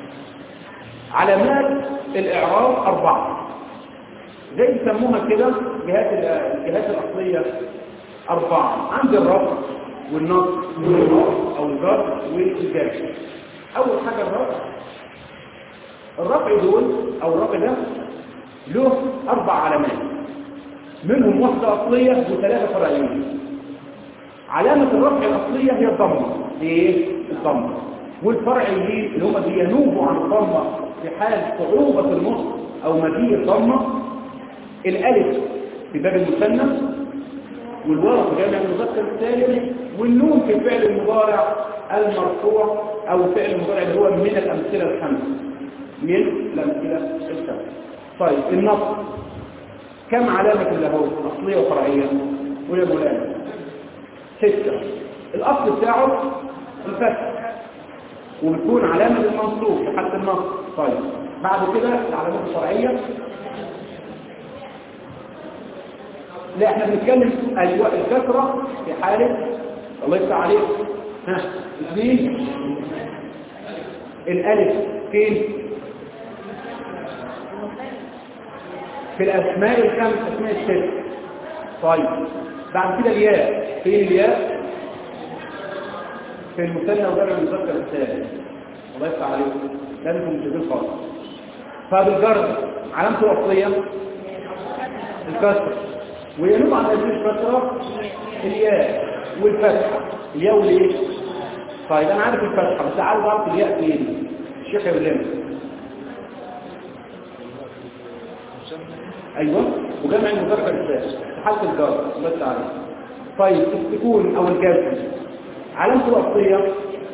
علامات الاعراب اربعه زي يسموها كده جهات ال- الجهات الاصليه اربعه عند الرفع والنصب والرفع او الجر والجر اول حاجه الرفع الرفع دول او الرفع ده له أربع علامات منهم واحدة أصلية وثلاثة فرعية علامة الرفع الأصلية هي الضمة ايه؟ الضمة والفرعيين اللي هم بينوبوا عن الضمة في حال صعوبة النص أو مجيء الضمة الألف في باب المثنى والواو في جامع المذكر السالم والنون في الفعل المضارع المرفوع أو فعل المضارع اللي هو من الأمثلة الخمسة من الأمثلة الخمسة طيب النص كم علامة له أصلية وفرعية ويا مولانا ستة الأصل بتاعه الفتح وبتكون علامة المنصوب حتى النص طيب بعد كده العلامات الفرعية لا احنا بنتكلم ايوه الكسرة في حالة الله يفتح عليك ها اثنين الالف فين في الاسماء الخمس اسماء الست طيب بعد كده الياء فين الياء في المثنى وجمع المذكر الثالث الله يفتح عليك لازم تكونوا خالص فبالجر علامته الاصليه الكسر وينوب عن هذه الفترة الياء والفتحة الياء والايه طيب انا عارف الفتحة بس عارف اعرف الياء فين الشيخ يقول لنا ايوه وجمع المذكر الثالث حالة الجر بس عارف طيب السكون او الجزم علامته الاصليه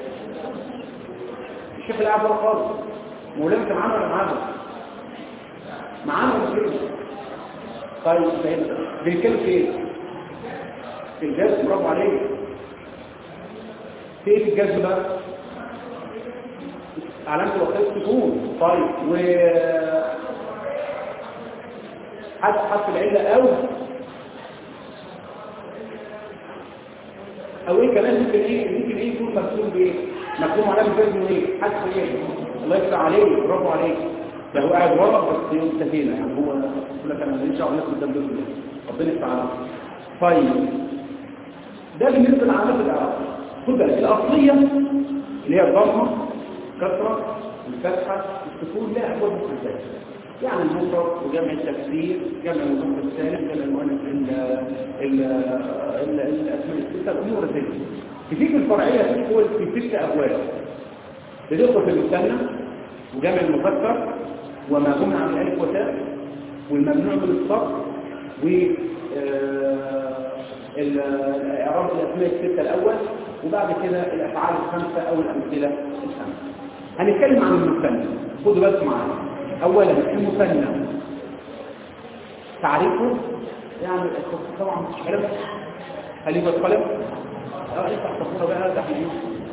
الشيخ اللي قاعد خالص مولانا كان معانا ولا معانا معانا ولا طيب فهمت بنتكلم في ايه في الجذب برافو عليك في ايه في الجذب بقى علامه الوقت السكون طيب و حد حرف العله او او ايه كمان ممكن ايه ممكن ايه يكون مكتوب بايه مكتوب علامه جذب ايه حد ايه الله يفتح عليك برافو عليك ده هو قاعد ورا بس انتهينا يعني هو يقول لك انا ماليش دعوه ناخد ده دول ربنا يفتح عليك طيب ده بالنسبه لعلامات الاعراب خد بالك الاصليه اللي هي الضمه كسره الفتحه السكون لها ابواب مختلفه يعني المفرد وجمع التكسير جمع المذكر الثالث جمع المؤنث ال ال ال الاسماء السته الامور دي تفيد الفرعيه تدخل في ست ابواب بتدخل في المثنى وجمع المذكر وما منع عن الالف وتاء والممنوع من الصرف و الاعراب الاسماء السته الاول وبعد كده الافعال الخمسه او الامثله الخمسه هنتكلم عن المثنى خدوا بالكم معايا اولا المثنى تعريفه يعني طبعا مش كلام هل يبقى القلم اه افتح الصفوره بقى ده حبيبي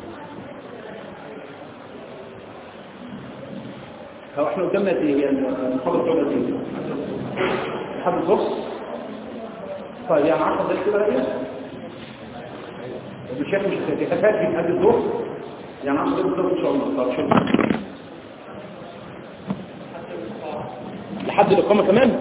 هو احنا قدامنا ايه هي المحاضره بتاعتنا ايه لحد الظهر طيب يعني 10 دقايق كده هي مش شايف مش هتكفات في قد الظهر يعني 10 دقايق بالظبط ان شاء الله طب شوف لحد الاقامه كمان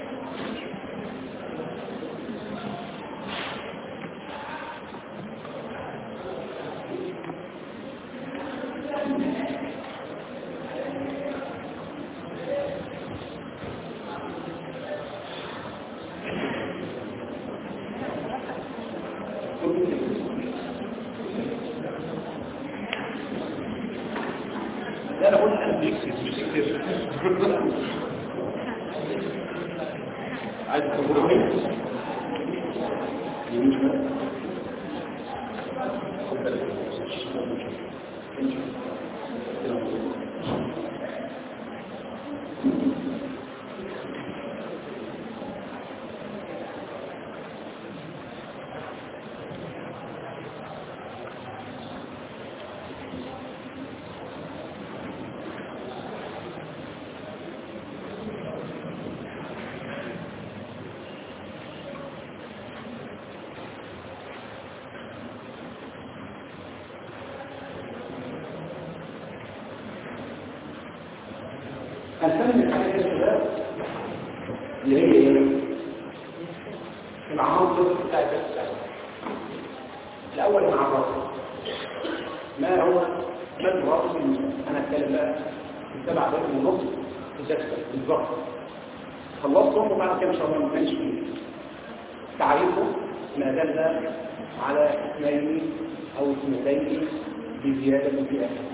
هنسمي الحاجات الشباب اللي هي ايه؟ العناصر بتاعت السبب الاول مع الرأس ما هو ما الرأس انا اتكلم بقى في السبع بيت ونص في جسد بالظبط خلصتهم وبعد كده ان شاء الله نمشي فيه تعريفه ما دل على اثنين او اثنتين بزياده في اخر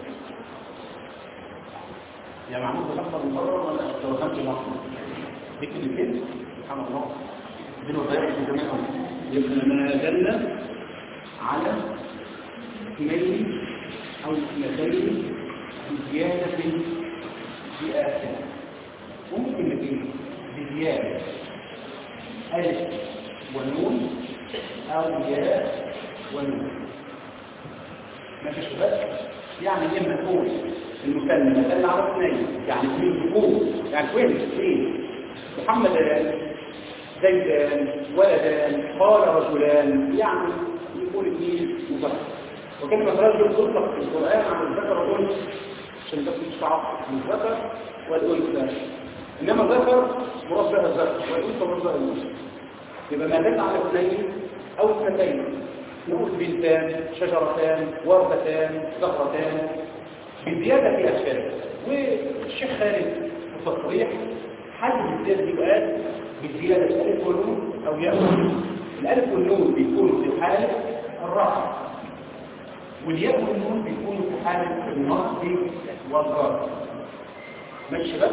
يا معمول تفكر مقرر ولا توهمت مصر دي كلمتين سبحان الله دي الوظائف في جميع يبقى ما دل على اثنين او اثنتين بزياده في اخر ممكن نتيجه بزياده ألف ونون أو ياء ونون ما فيش بس يعني إما تكون المثنى مثنى على اثنين يعني اثنين ذكور يعني وين اثنين محمد زيدان ولدان قال رجلان يعني يكون اثنين مذكر وكلمة رجل تطلق في القرآن عن الذكر والأنثى عشان بس مش تعرف الذكر والأنثى إنما الذكر مراد بها الذكر والأنثى مراد بها الأنثى يبقى ما دل على اثنين أو اثنتين نقول بنتان شجرتان وردتان زهرتان بزيادة في أشكال والشيخ خالد التصريح حل الزيادة دي بقى بزيادة الألف والنون أو ياء والنون الألف والنون بيكونوا في حالة الرفع والياء والنون بيكونوا في حالة النصب والضرب ماشي بس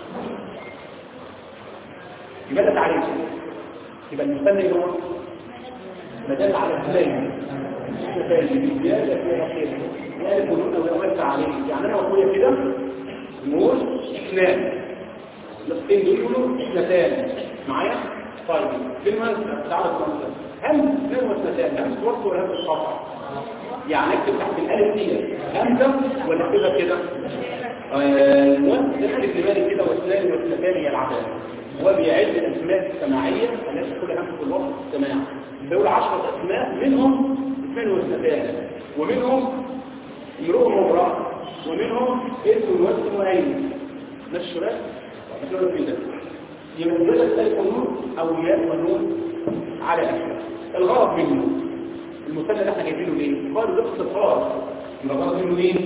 يبقى ده تعريف يبقى المثنى هو مدل على اثنين اثنين زياده في اخره الالف والنون ويوسع عليه يعني انا واخويا كده نقول اثنان الاثنين دول يقولوا اثنتان معايا طيب كلمه تعالى كلمه هم اثنين واثنتان همس وقت ولا همس قطع يعني اكتب تحت الالف دي همزه ولا اكتبها كده ايوه دخل ابن مالك كده واثنان واثنتان هي العدد هو بيعد الاسماء السماعيه التي كل همزه في الوقت السماع بيقول 10 اسماء منهم اثنين واثنتان ومنهم امرؤ وامراه ومنهم اسم واسم وعين ماشي بس نقول كده يبقى دول الالف والنون او ياء والنون على اسماء الغرض منه المثنى اللي احنا جايبينه ليه قالوا ده اختصار يبقى الغرض منه ايه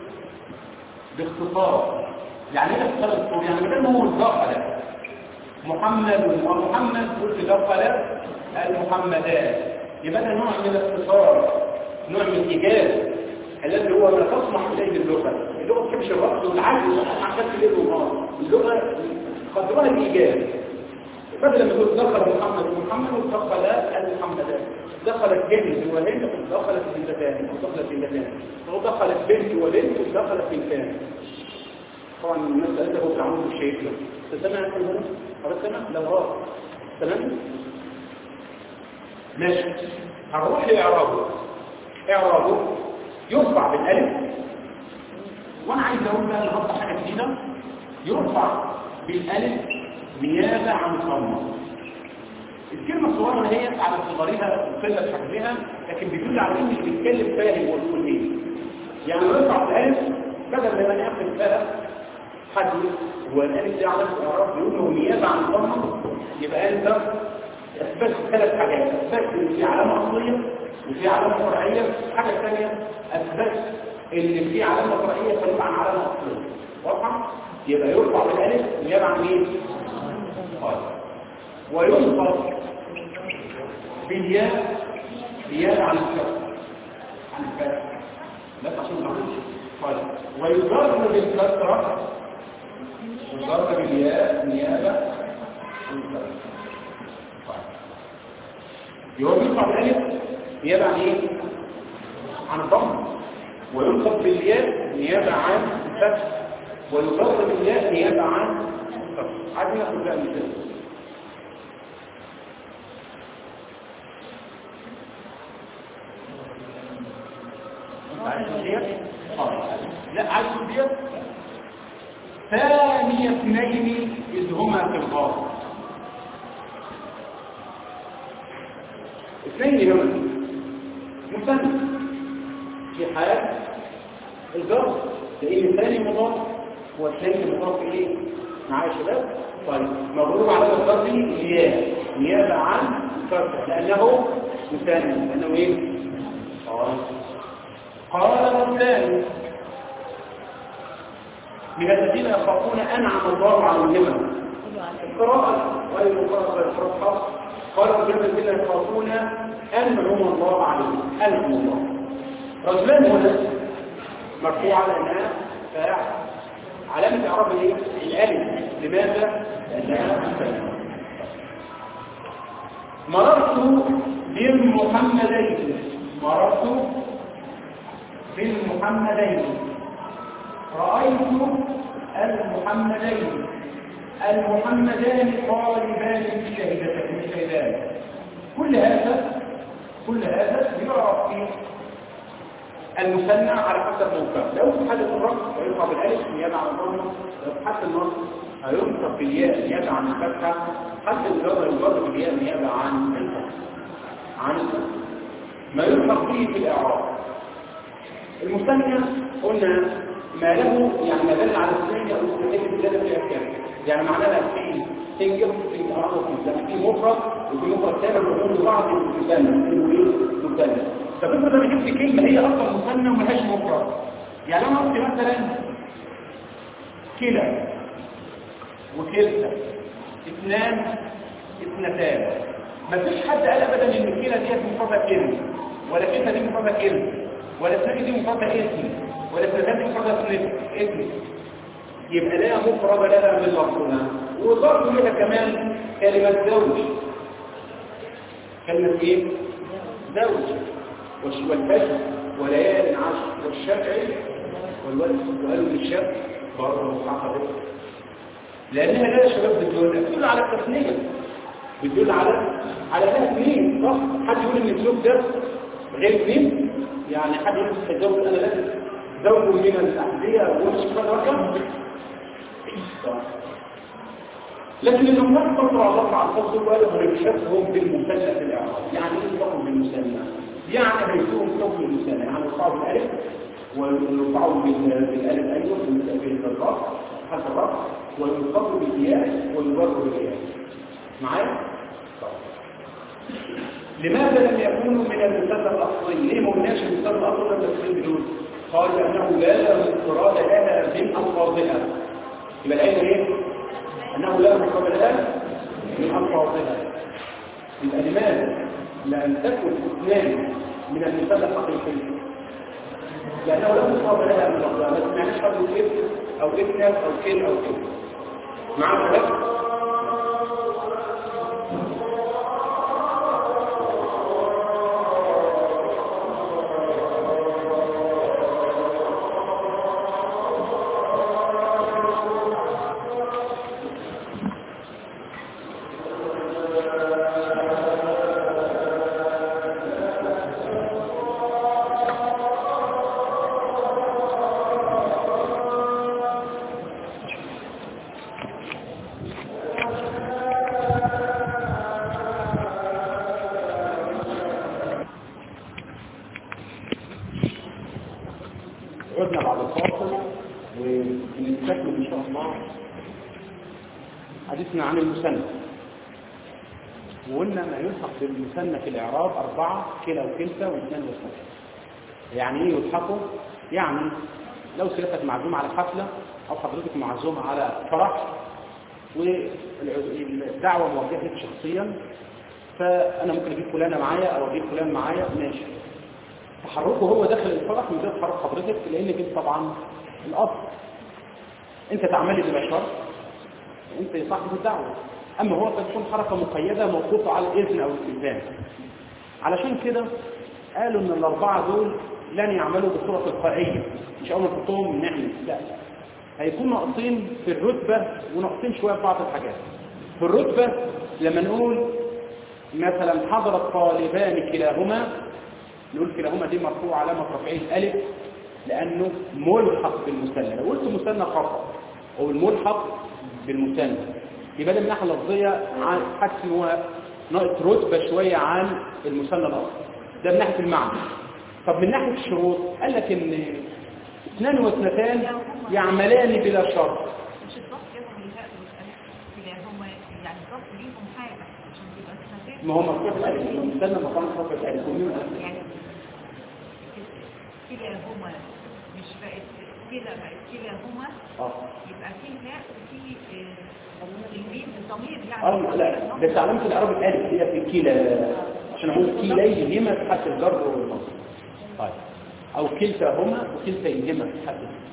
باختصار يعني ايه اختصار الصور يعني بدل ما هو الدخل محمد ومحمد قلت دخل المحمدان يبقى ده نوع من الاختصار نوع من الايجاز الذي هو ما تصلح اليه اللغه اللغه ما تكتبش الرأس والعجز عشان الليل والنهار اللغه قدرها الايجاز بدل ما تقول دخل محمد ومحمد ودخل المحمدان دخلت جنس وهند ودخلت بنتان ودخلت بنتان ودخلت بنت وبنت ودخلت بنتان طبعا الناس قالت هو تعمل الشيء ده تسمع انت هنا خلاص سمع لو راح تمام ماشي هنروح لاعرابه اعرابه يرفع بالالف وانا عايز اقول بقى النهارده حاجه جديده يرفع بالالف نيابه عن ضمه الكلمه الصغيره هي على صغرها وقله حجمها لكن بيدل على ان اللي بيتكلم فاهم هو بيقول ايه يعني يرفع بالالف بدل ما ناخد فيها حجم هو الالف دي على الاعراب بيقول له نيابه عن ضمه يبقى انت اثبت ثلاث حاجات اثبت ان في علامه اصليه وفي علامه فرعيه الحاجه الثانيه اثبت ان في علامه فرعيه تنوع عن علامه اصليه واضحه يبقى يرفع بالالف نيابه عن ايه طيب وينصب بالياء نيابه عن الكسر عن الكسر لا عشان ما طيب ويجر بالكسره يجر بالياء نيابه عن الكسر يبقى بيطلع بالالف نيابه عن ايه عن الضم وينصب بالياء نيابه عن الفتح ويضر بالياء نيابه عن الفتح عايزين ناخد بقى مثال عايز ديت لا عايز ديت ثاني اثنين اذ هما في الغار اثنين هنا مثنى في حال الجر لان الثاني مضاف والثاني مضاف اليه معايا يا شباب طيب مضروب على الجر دي الياء نيابه عن الفتح لانه مثنى لانه ايه قال قال رجلان من الذين يخافون انعم الله عليهم قراءة غير قراءة الحفص قال رجل الذين يخافون أنعم الله عليهم أنعم الله رجلان هنا مرفوع لأنها فاعل علامة إعراب ايه؟ الألف لماذا؟ لأنها مفعول مررت بالمحمدين مررت بالمحمدين رأيت المحمدين المحمدان طالبان الشهيدتين الشهيدان كل هذا كل هذا يعرف في المثنى على حسب موقعه لو في حالة الرفع ويرفع بالالف نيابة عن الضمه لو في حالة النصب هينصب بالياء نيابة عن الفتحة حتى الجر يجر بالياء نيابة عن الفتحة عن الفتحة ما يلحق به في الإعراب المثنى قلنا ما له يعني ما دل على اثنين او مستحيل الزياده في اركان يعني معناها في سنجل في اعراض في في مفرد وفي مفرد ثاني بيقول بعض المثنى اسمه مثنى طب انت لما جبت كلمه هي اصلا مثنى وما لهاش مفرد يعني انا قلت مثلا كلا وكلتا اثنان اثنتان ما فيش حد قال ابدا ان الكلى ديت مفردة كلمه ولا كلمه دي مفردة كلمه ولا اثنان دي مفردة اسم ولا اثنتان دي مفردة اسم يبقى لا مفرد لها من لفظنا وضرب لها كمان كلمة زوج كلمة ايه؟ زوج والفجر وليال عشر والشفع والولد وقالوا للشفع برضه محقق لانها لا شباب بتدل بتدل على التثنيه بتدل على على ده اثنين صح حد يقول ان الزوج ده غير اثنين يعني حد يقول الزوج انا لازم زوج من الاحذيه ومش رقم لكن الامام تطلع الله على الفصل وقالوا هنكشفهم بالمثنى في الاعراب يعني ايه يطلقوا بالمثنى يعني هيكون حكم المثنى يعني يرفعوا بالالف ويرفعوا بالالف ايضا في الرفع حتى الرفع ويقر بالياء ويبر بالياء معايا لماذا لم يكونوا من المثنى الاصلي ليه ما قلناش المثنى الاصلي لما تكون بدون قال انه لا انفراد لها من الفاظها يبقى الايه ايه انه لا انفراد لها من الفاظها يبقى لماذا لأن تكن اثنان من المثال الحقيقي لأنه لا مصاب لها من الأقلام ما تسمعناش حد كيف أو اثنان أو كيل أو كيل معنا بس عدنا بعد الفاصل ونستكمل ان شاء الله حديثنا عن المثنى وقلنا ما يلحق بالمثنى في الاعراب اربعه كلا وكلتا واثنان وثلاثه يعني ايه يلحقوا يعني لو سيادتك معزوم على حفله او حضرتك معزوم على فرح والدعوه موجهه لك شخصيا فانا ممكن اجيب فلانه معايا او اجيب فلان معايا ماشي تحركه هو داخل الفرح من غير تحرك حضرتك لان انت طبعا الاصل انت تعملي بالاشار انت صاحب الدعوه اما هو تكون حركه مقيده موقوفه على الاذن او الاستئذان علشان كده قالوا ان الاربعه دول لن يعملوا بصوره تلقائيه مش اول ما نحطهم نعمل لا هيكون ناقصين في الرتبه وناقصين شويه في بعض الحاجات في الرتبه لما نقول مثلا حضر الطالبان كلاهما نقول كلاهما دي مرفوع علامة رفعه الألف لأنه ملحق بالمثنى لو قلت مثنى خطأ أو الملحق بالمثنى يبقى ده من ناحية لفظية حاسس إن هو ناقص رتبة شوية عن المثنى الأصلي ده من ناحية المعنى طب من ناحية الشروط قال لك إن اثنان واثنتان يعملان بلا شرط مش الضغط يوم اللي فات كده هم يعني الضغط ليهم حاجة عشان تبقى سنتين ما هو مرفوع الألف المثنى مقام رفع الألف ومين ألف يعني كده هما مش بقت كده بقت كده هما اه يبقى في هاء وفي آه، الميم الضمير اه يعني لا بس علامة الإعراب الألف هي في كلا عشان أقول كليهما في حد الجر والنصب طيب أو كلتاهما وكلتيهما في حد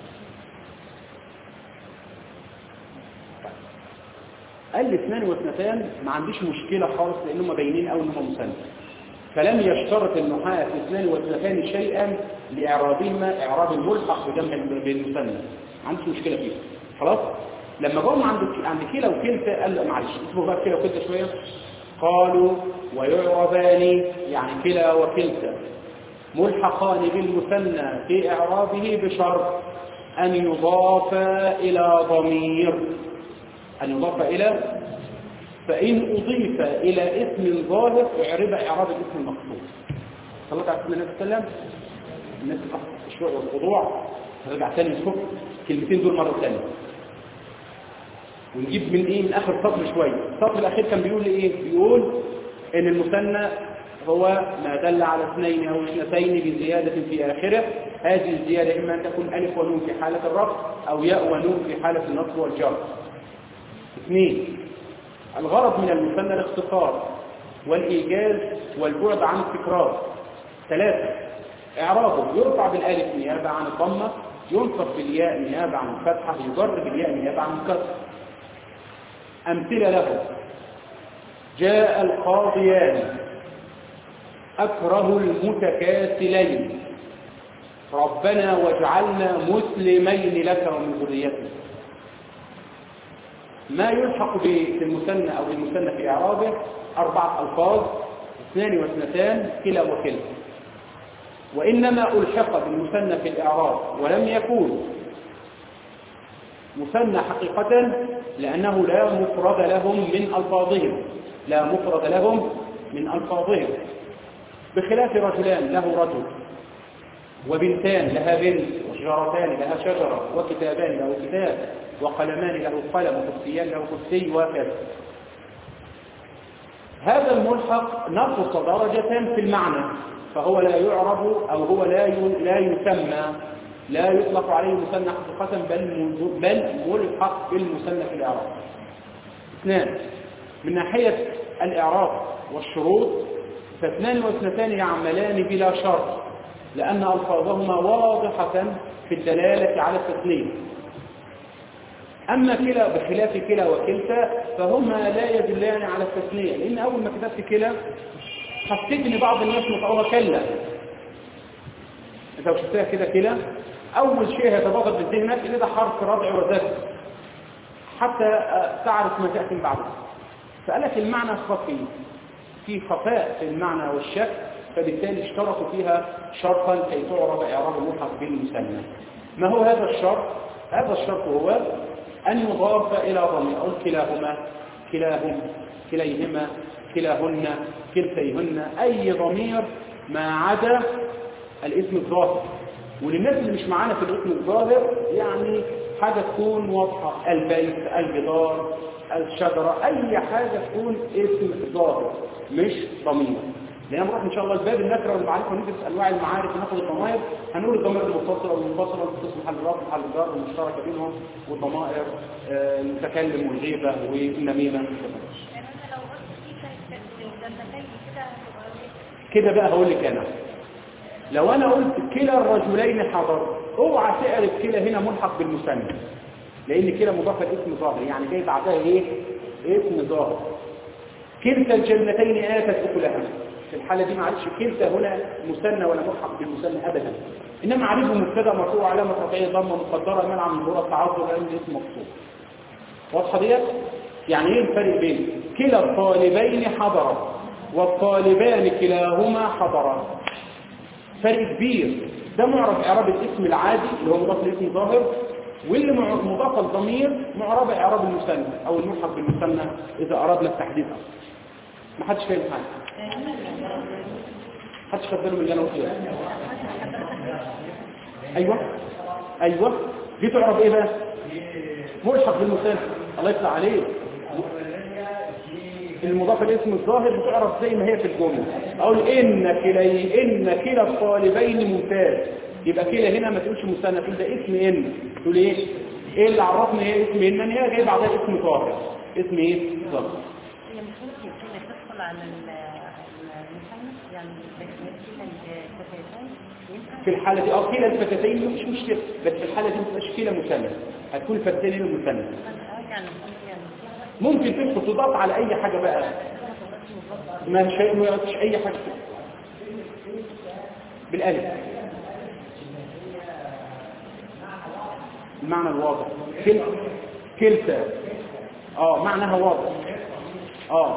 قال لي اثنان واثنتان ما عنديش مشكلة خالص لأنهم باينين أوي إنهم مثنى فلم يشترط النحاة في اثنان واثنتان شيئا لإعرابهما إعراب الملحق بجمع بالمثنى ما عنديش مشكلة فيه خلاص لما جم عند عند كلا وكلتا قال لا معلش اسمه بقى كلا وكلتا شوية قالوا ويعربان يعني كلا وكلتا ملحقان بالمثنى في إعرابه بشرط أن يضاف إلى ضمير أن يضاف إلى فإن أضيف إلى اسم ظاهر اعرب إعراب الاسم المقصود صلت على سيدنا النبي صلى الله عليه وسلم الناس تحط الشوع والخضوع نرجع تاني نشوف الكلمتين دول مرة ثانية ونجيب من ايه من اخر سطر شوية السطر الاخير كان بيقول ايه بيقول ان المثنى هو ما دل على اثنين او اثنتين بزيادة في اخره هذه الزيادة اما ان تكون الف ونون في حالة الرفع او ياء ونون في حالة النصب والجر اثنين الغرض من المثنى الاختصار والايجاز والبعد عن التكرار ثلاثة اعرابه يرفع بالالف نيابة عن الضمة ينصب بالياء نيابة عن الفتحة يجر بالياء نيابة عن الكسر أمثلة له جاء القاضيان أكره المتكاسلين ربنا واجعلنا مسلمين لك ومن ذريتنا ما يلحق بالمثنى أو بالمثنى في إعرابه أربعة ألفاظ اثنان واثنتان كلا وكلا وإنما ألحق بالمثنى في الإعراب ولم يكون مثنى حقيقة لأنه لا مفرد لهم من ألفاظهم لا مفرد لهم من ألفاظهم بخلاف رجلان له رجل وبنتان لها بنت وشجرتان لها شجرة وكتابان له كتاب وقلمان له قلم وكرسيان له كرسي وكذا هذا الملحق نقص درجة في المعنى فهو لا يعرب أو هو لا لا يسمى لا يطلق عليه مثنى حقيقة بل بل ملحق بالمثنى في الإعراب اثنان من ناحية الإعراب والشروط فاثنان واثنتان يعملان بلا شرط لأن ألفاظهما واضحة في الدلالة على التثنية أما كلا بخلاف كلا وكلتا فهما لا يدلان على التثنية لأن أول ما كتبت كلا حسيت ان بعض الناس نطقوها كلا انت لو شفتها كده كلا اول شيء هيتبادر بذهنك ان ده حرف رضع وزد حتى تعرف ما تاتي بعده فقال لك المعنى خفي في خفاء في المعنى والشك فبالتالي اشترطوا فيها شرطا كي تعرب اعراب الملحق بالمثنى ما هو هذا الشرط هذا الشرط هو ان يضاف الى ضمير او كلاهما كلاهم كليهما كلاهن كلتيهن أي ضمير ما عدا الاسم الظاهر وللناس اللي مش معانا في الاسم الظاهر يعني حاجة تكون واضحة البيت الجدار الشجرة أي حاجة تكون اسم ظاهر مش ضمير لأن نروح إن شاء الله الباب النكرة والمعرفة وندرس أنواع المعارف وناخد الضمائر هنقول الضمائر المتصلة والمنفصلة والمتصل محل الرفع محل الجر والمشتركة بينهم والضمائر آه، المتكلم والغيبة والنميمة يعني انا لو قلت في الجنتين كده هتبقى إيه؟ كده بقى هقول لك انا لو انا قلت كلا الرجلين حضر اوعى تعرف كلا هنا ملحق بالمثنى لان كلا مضافه لاسم ظاهر يعني جاي بعدها ايه اسم ظاهر كلتا الجنتين اتت اكلها في الحاله دي ما عادش كلتا هنا مثنى ولا ملحق بالمثنى ابدا انما عارفه مبتدا مرفوع علامه رفعيه ضمه مقدره منع من ظهور التعذر لان الاسم مقصود واضحه ديت يعني ايه الفرق بين كلا الطالبين حضرا والطالبان كلاهما حضرا فرق كبير ده معرف اعراب الاسم العادي اللي هو مضاف لاسم ظاهر واللي مع- مضاف الضمير معرب اعراب المثنى او الملحق بالمثنى اذا اردنا التحديد اصلا ما حدش فاهم حاجه حدش خد باله من اللي انا قلته ده. ايوه ايوه دي تعرف ايه بقى ملحق بالمثنى الله يطلع عليه المضاف لاسم الظاهر بتعرف زي ما هي في الجمله اقول ان كلي ان كلا الطالبين ممتاز يبقى كلا هنا ما تقولش مثنى تقول ده اسم ان تقول ايه ايه اللي عرفنا هي اسم ان ان هي جاي بعدها اسم طاهر اسم ايه ظرف هي مش ممكن كده تدخل على ال- المثلث يعني كلا الفتاتين ينفع في الحالة دي اه كلا الفتاتين مش مشكلة بس في الحالة دي ما تبقاش كلا مثنى هتكون فتاتين هنا مثنى اه يعني يعني ممكن تدخل تضاف على اي حاجة بقى ما شيء ما فيش اي حاجة بالالف المعنى الواضح كل كلتا اه معناها واضح اه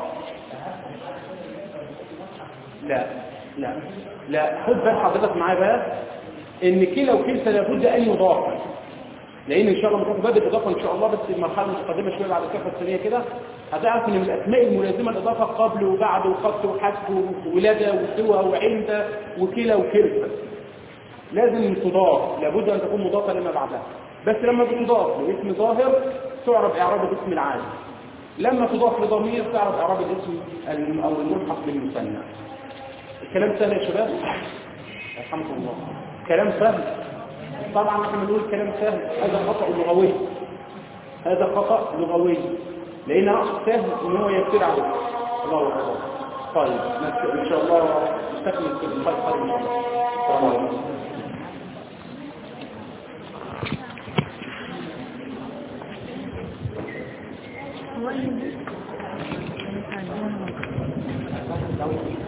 لا لا لا خد بال حضرتك معايا بقى ان كلا وكلتا لابد ان يضاف لان ان شاء الله بنروح باب الاضافه ان شاء الله بس المرحله المتقدمه شويه بعد الكفه الثانيه كده هتعرف ان من الاسماء الملازمه الاضافه قبل وبعد وخط وحذف وولاده وسوى وعند وكلا وكلتا لازم تضاف لابد ان تكون مضافه لما بعدها بس لما بتضاف لاسم ظاهر تعرف اعراب الاسم العادي لما تضاف لضمير تعرف اعراب الاسم الم- او الملحق بالمثنى الكلام سهل يا شباب رحمكم الله كلام سهل طبعا احنا بنقول كلام سهل هذا خطا لغوي هذا خطا لغوي لان اقصد سهل ان هو يبتدع عليه الله اكبر طيب نس- ان شاء الله نستكمل في الفقره ان شاء الله السلام عليكم هو اللي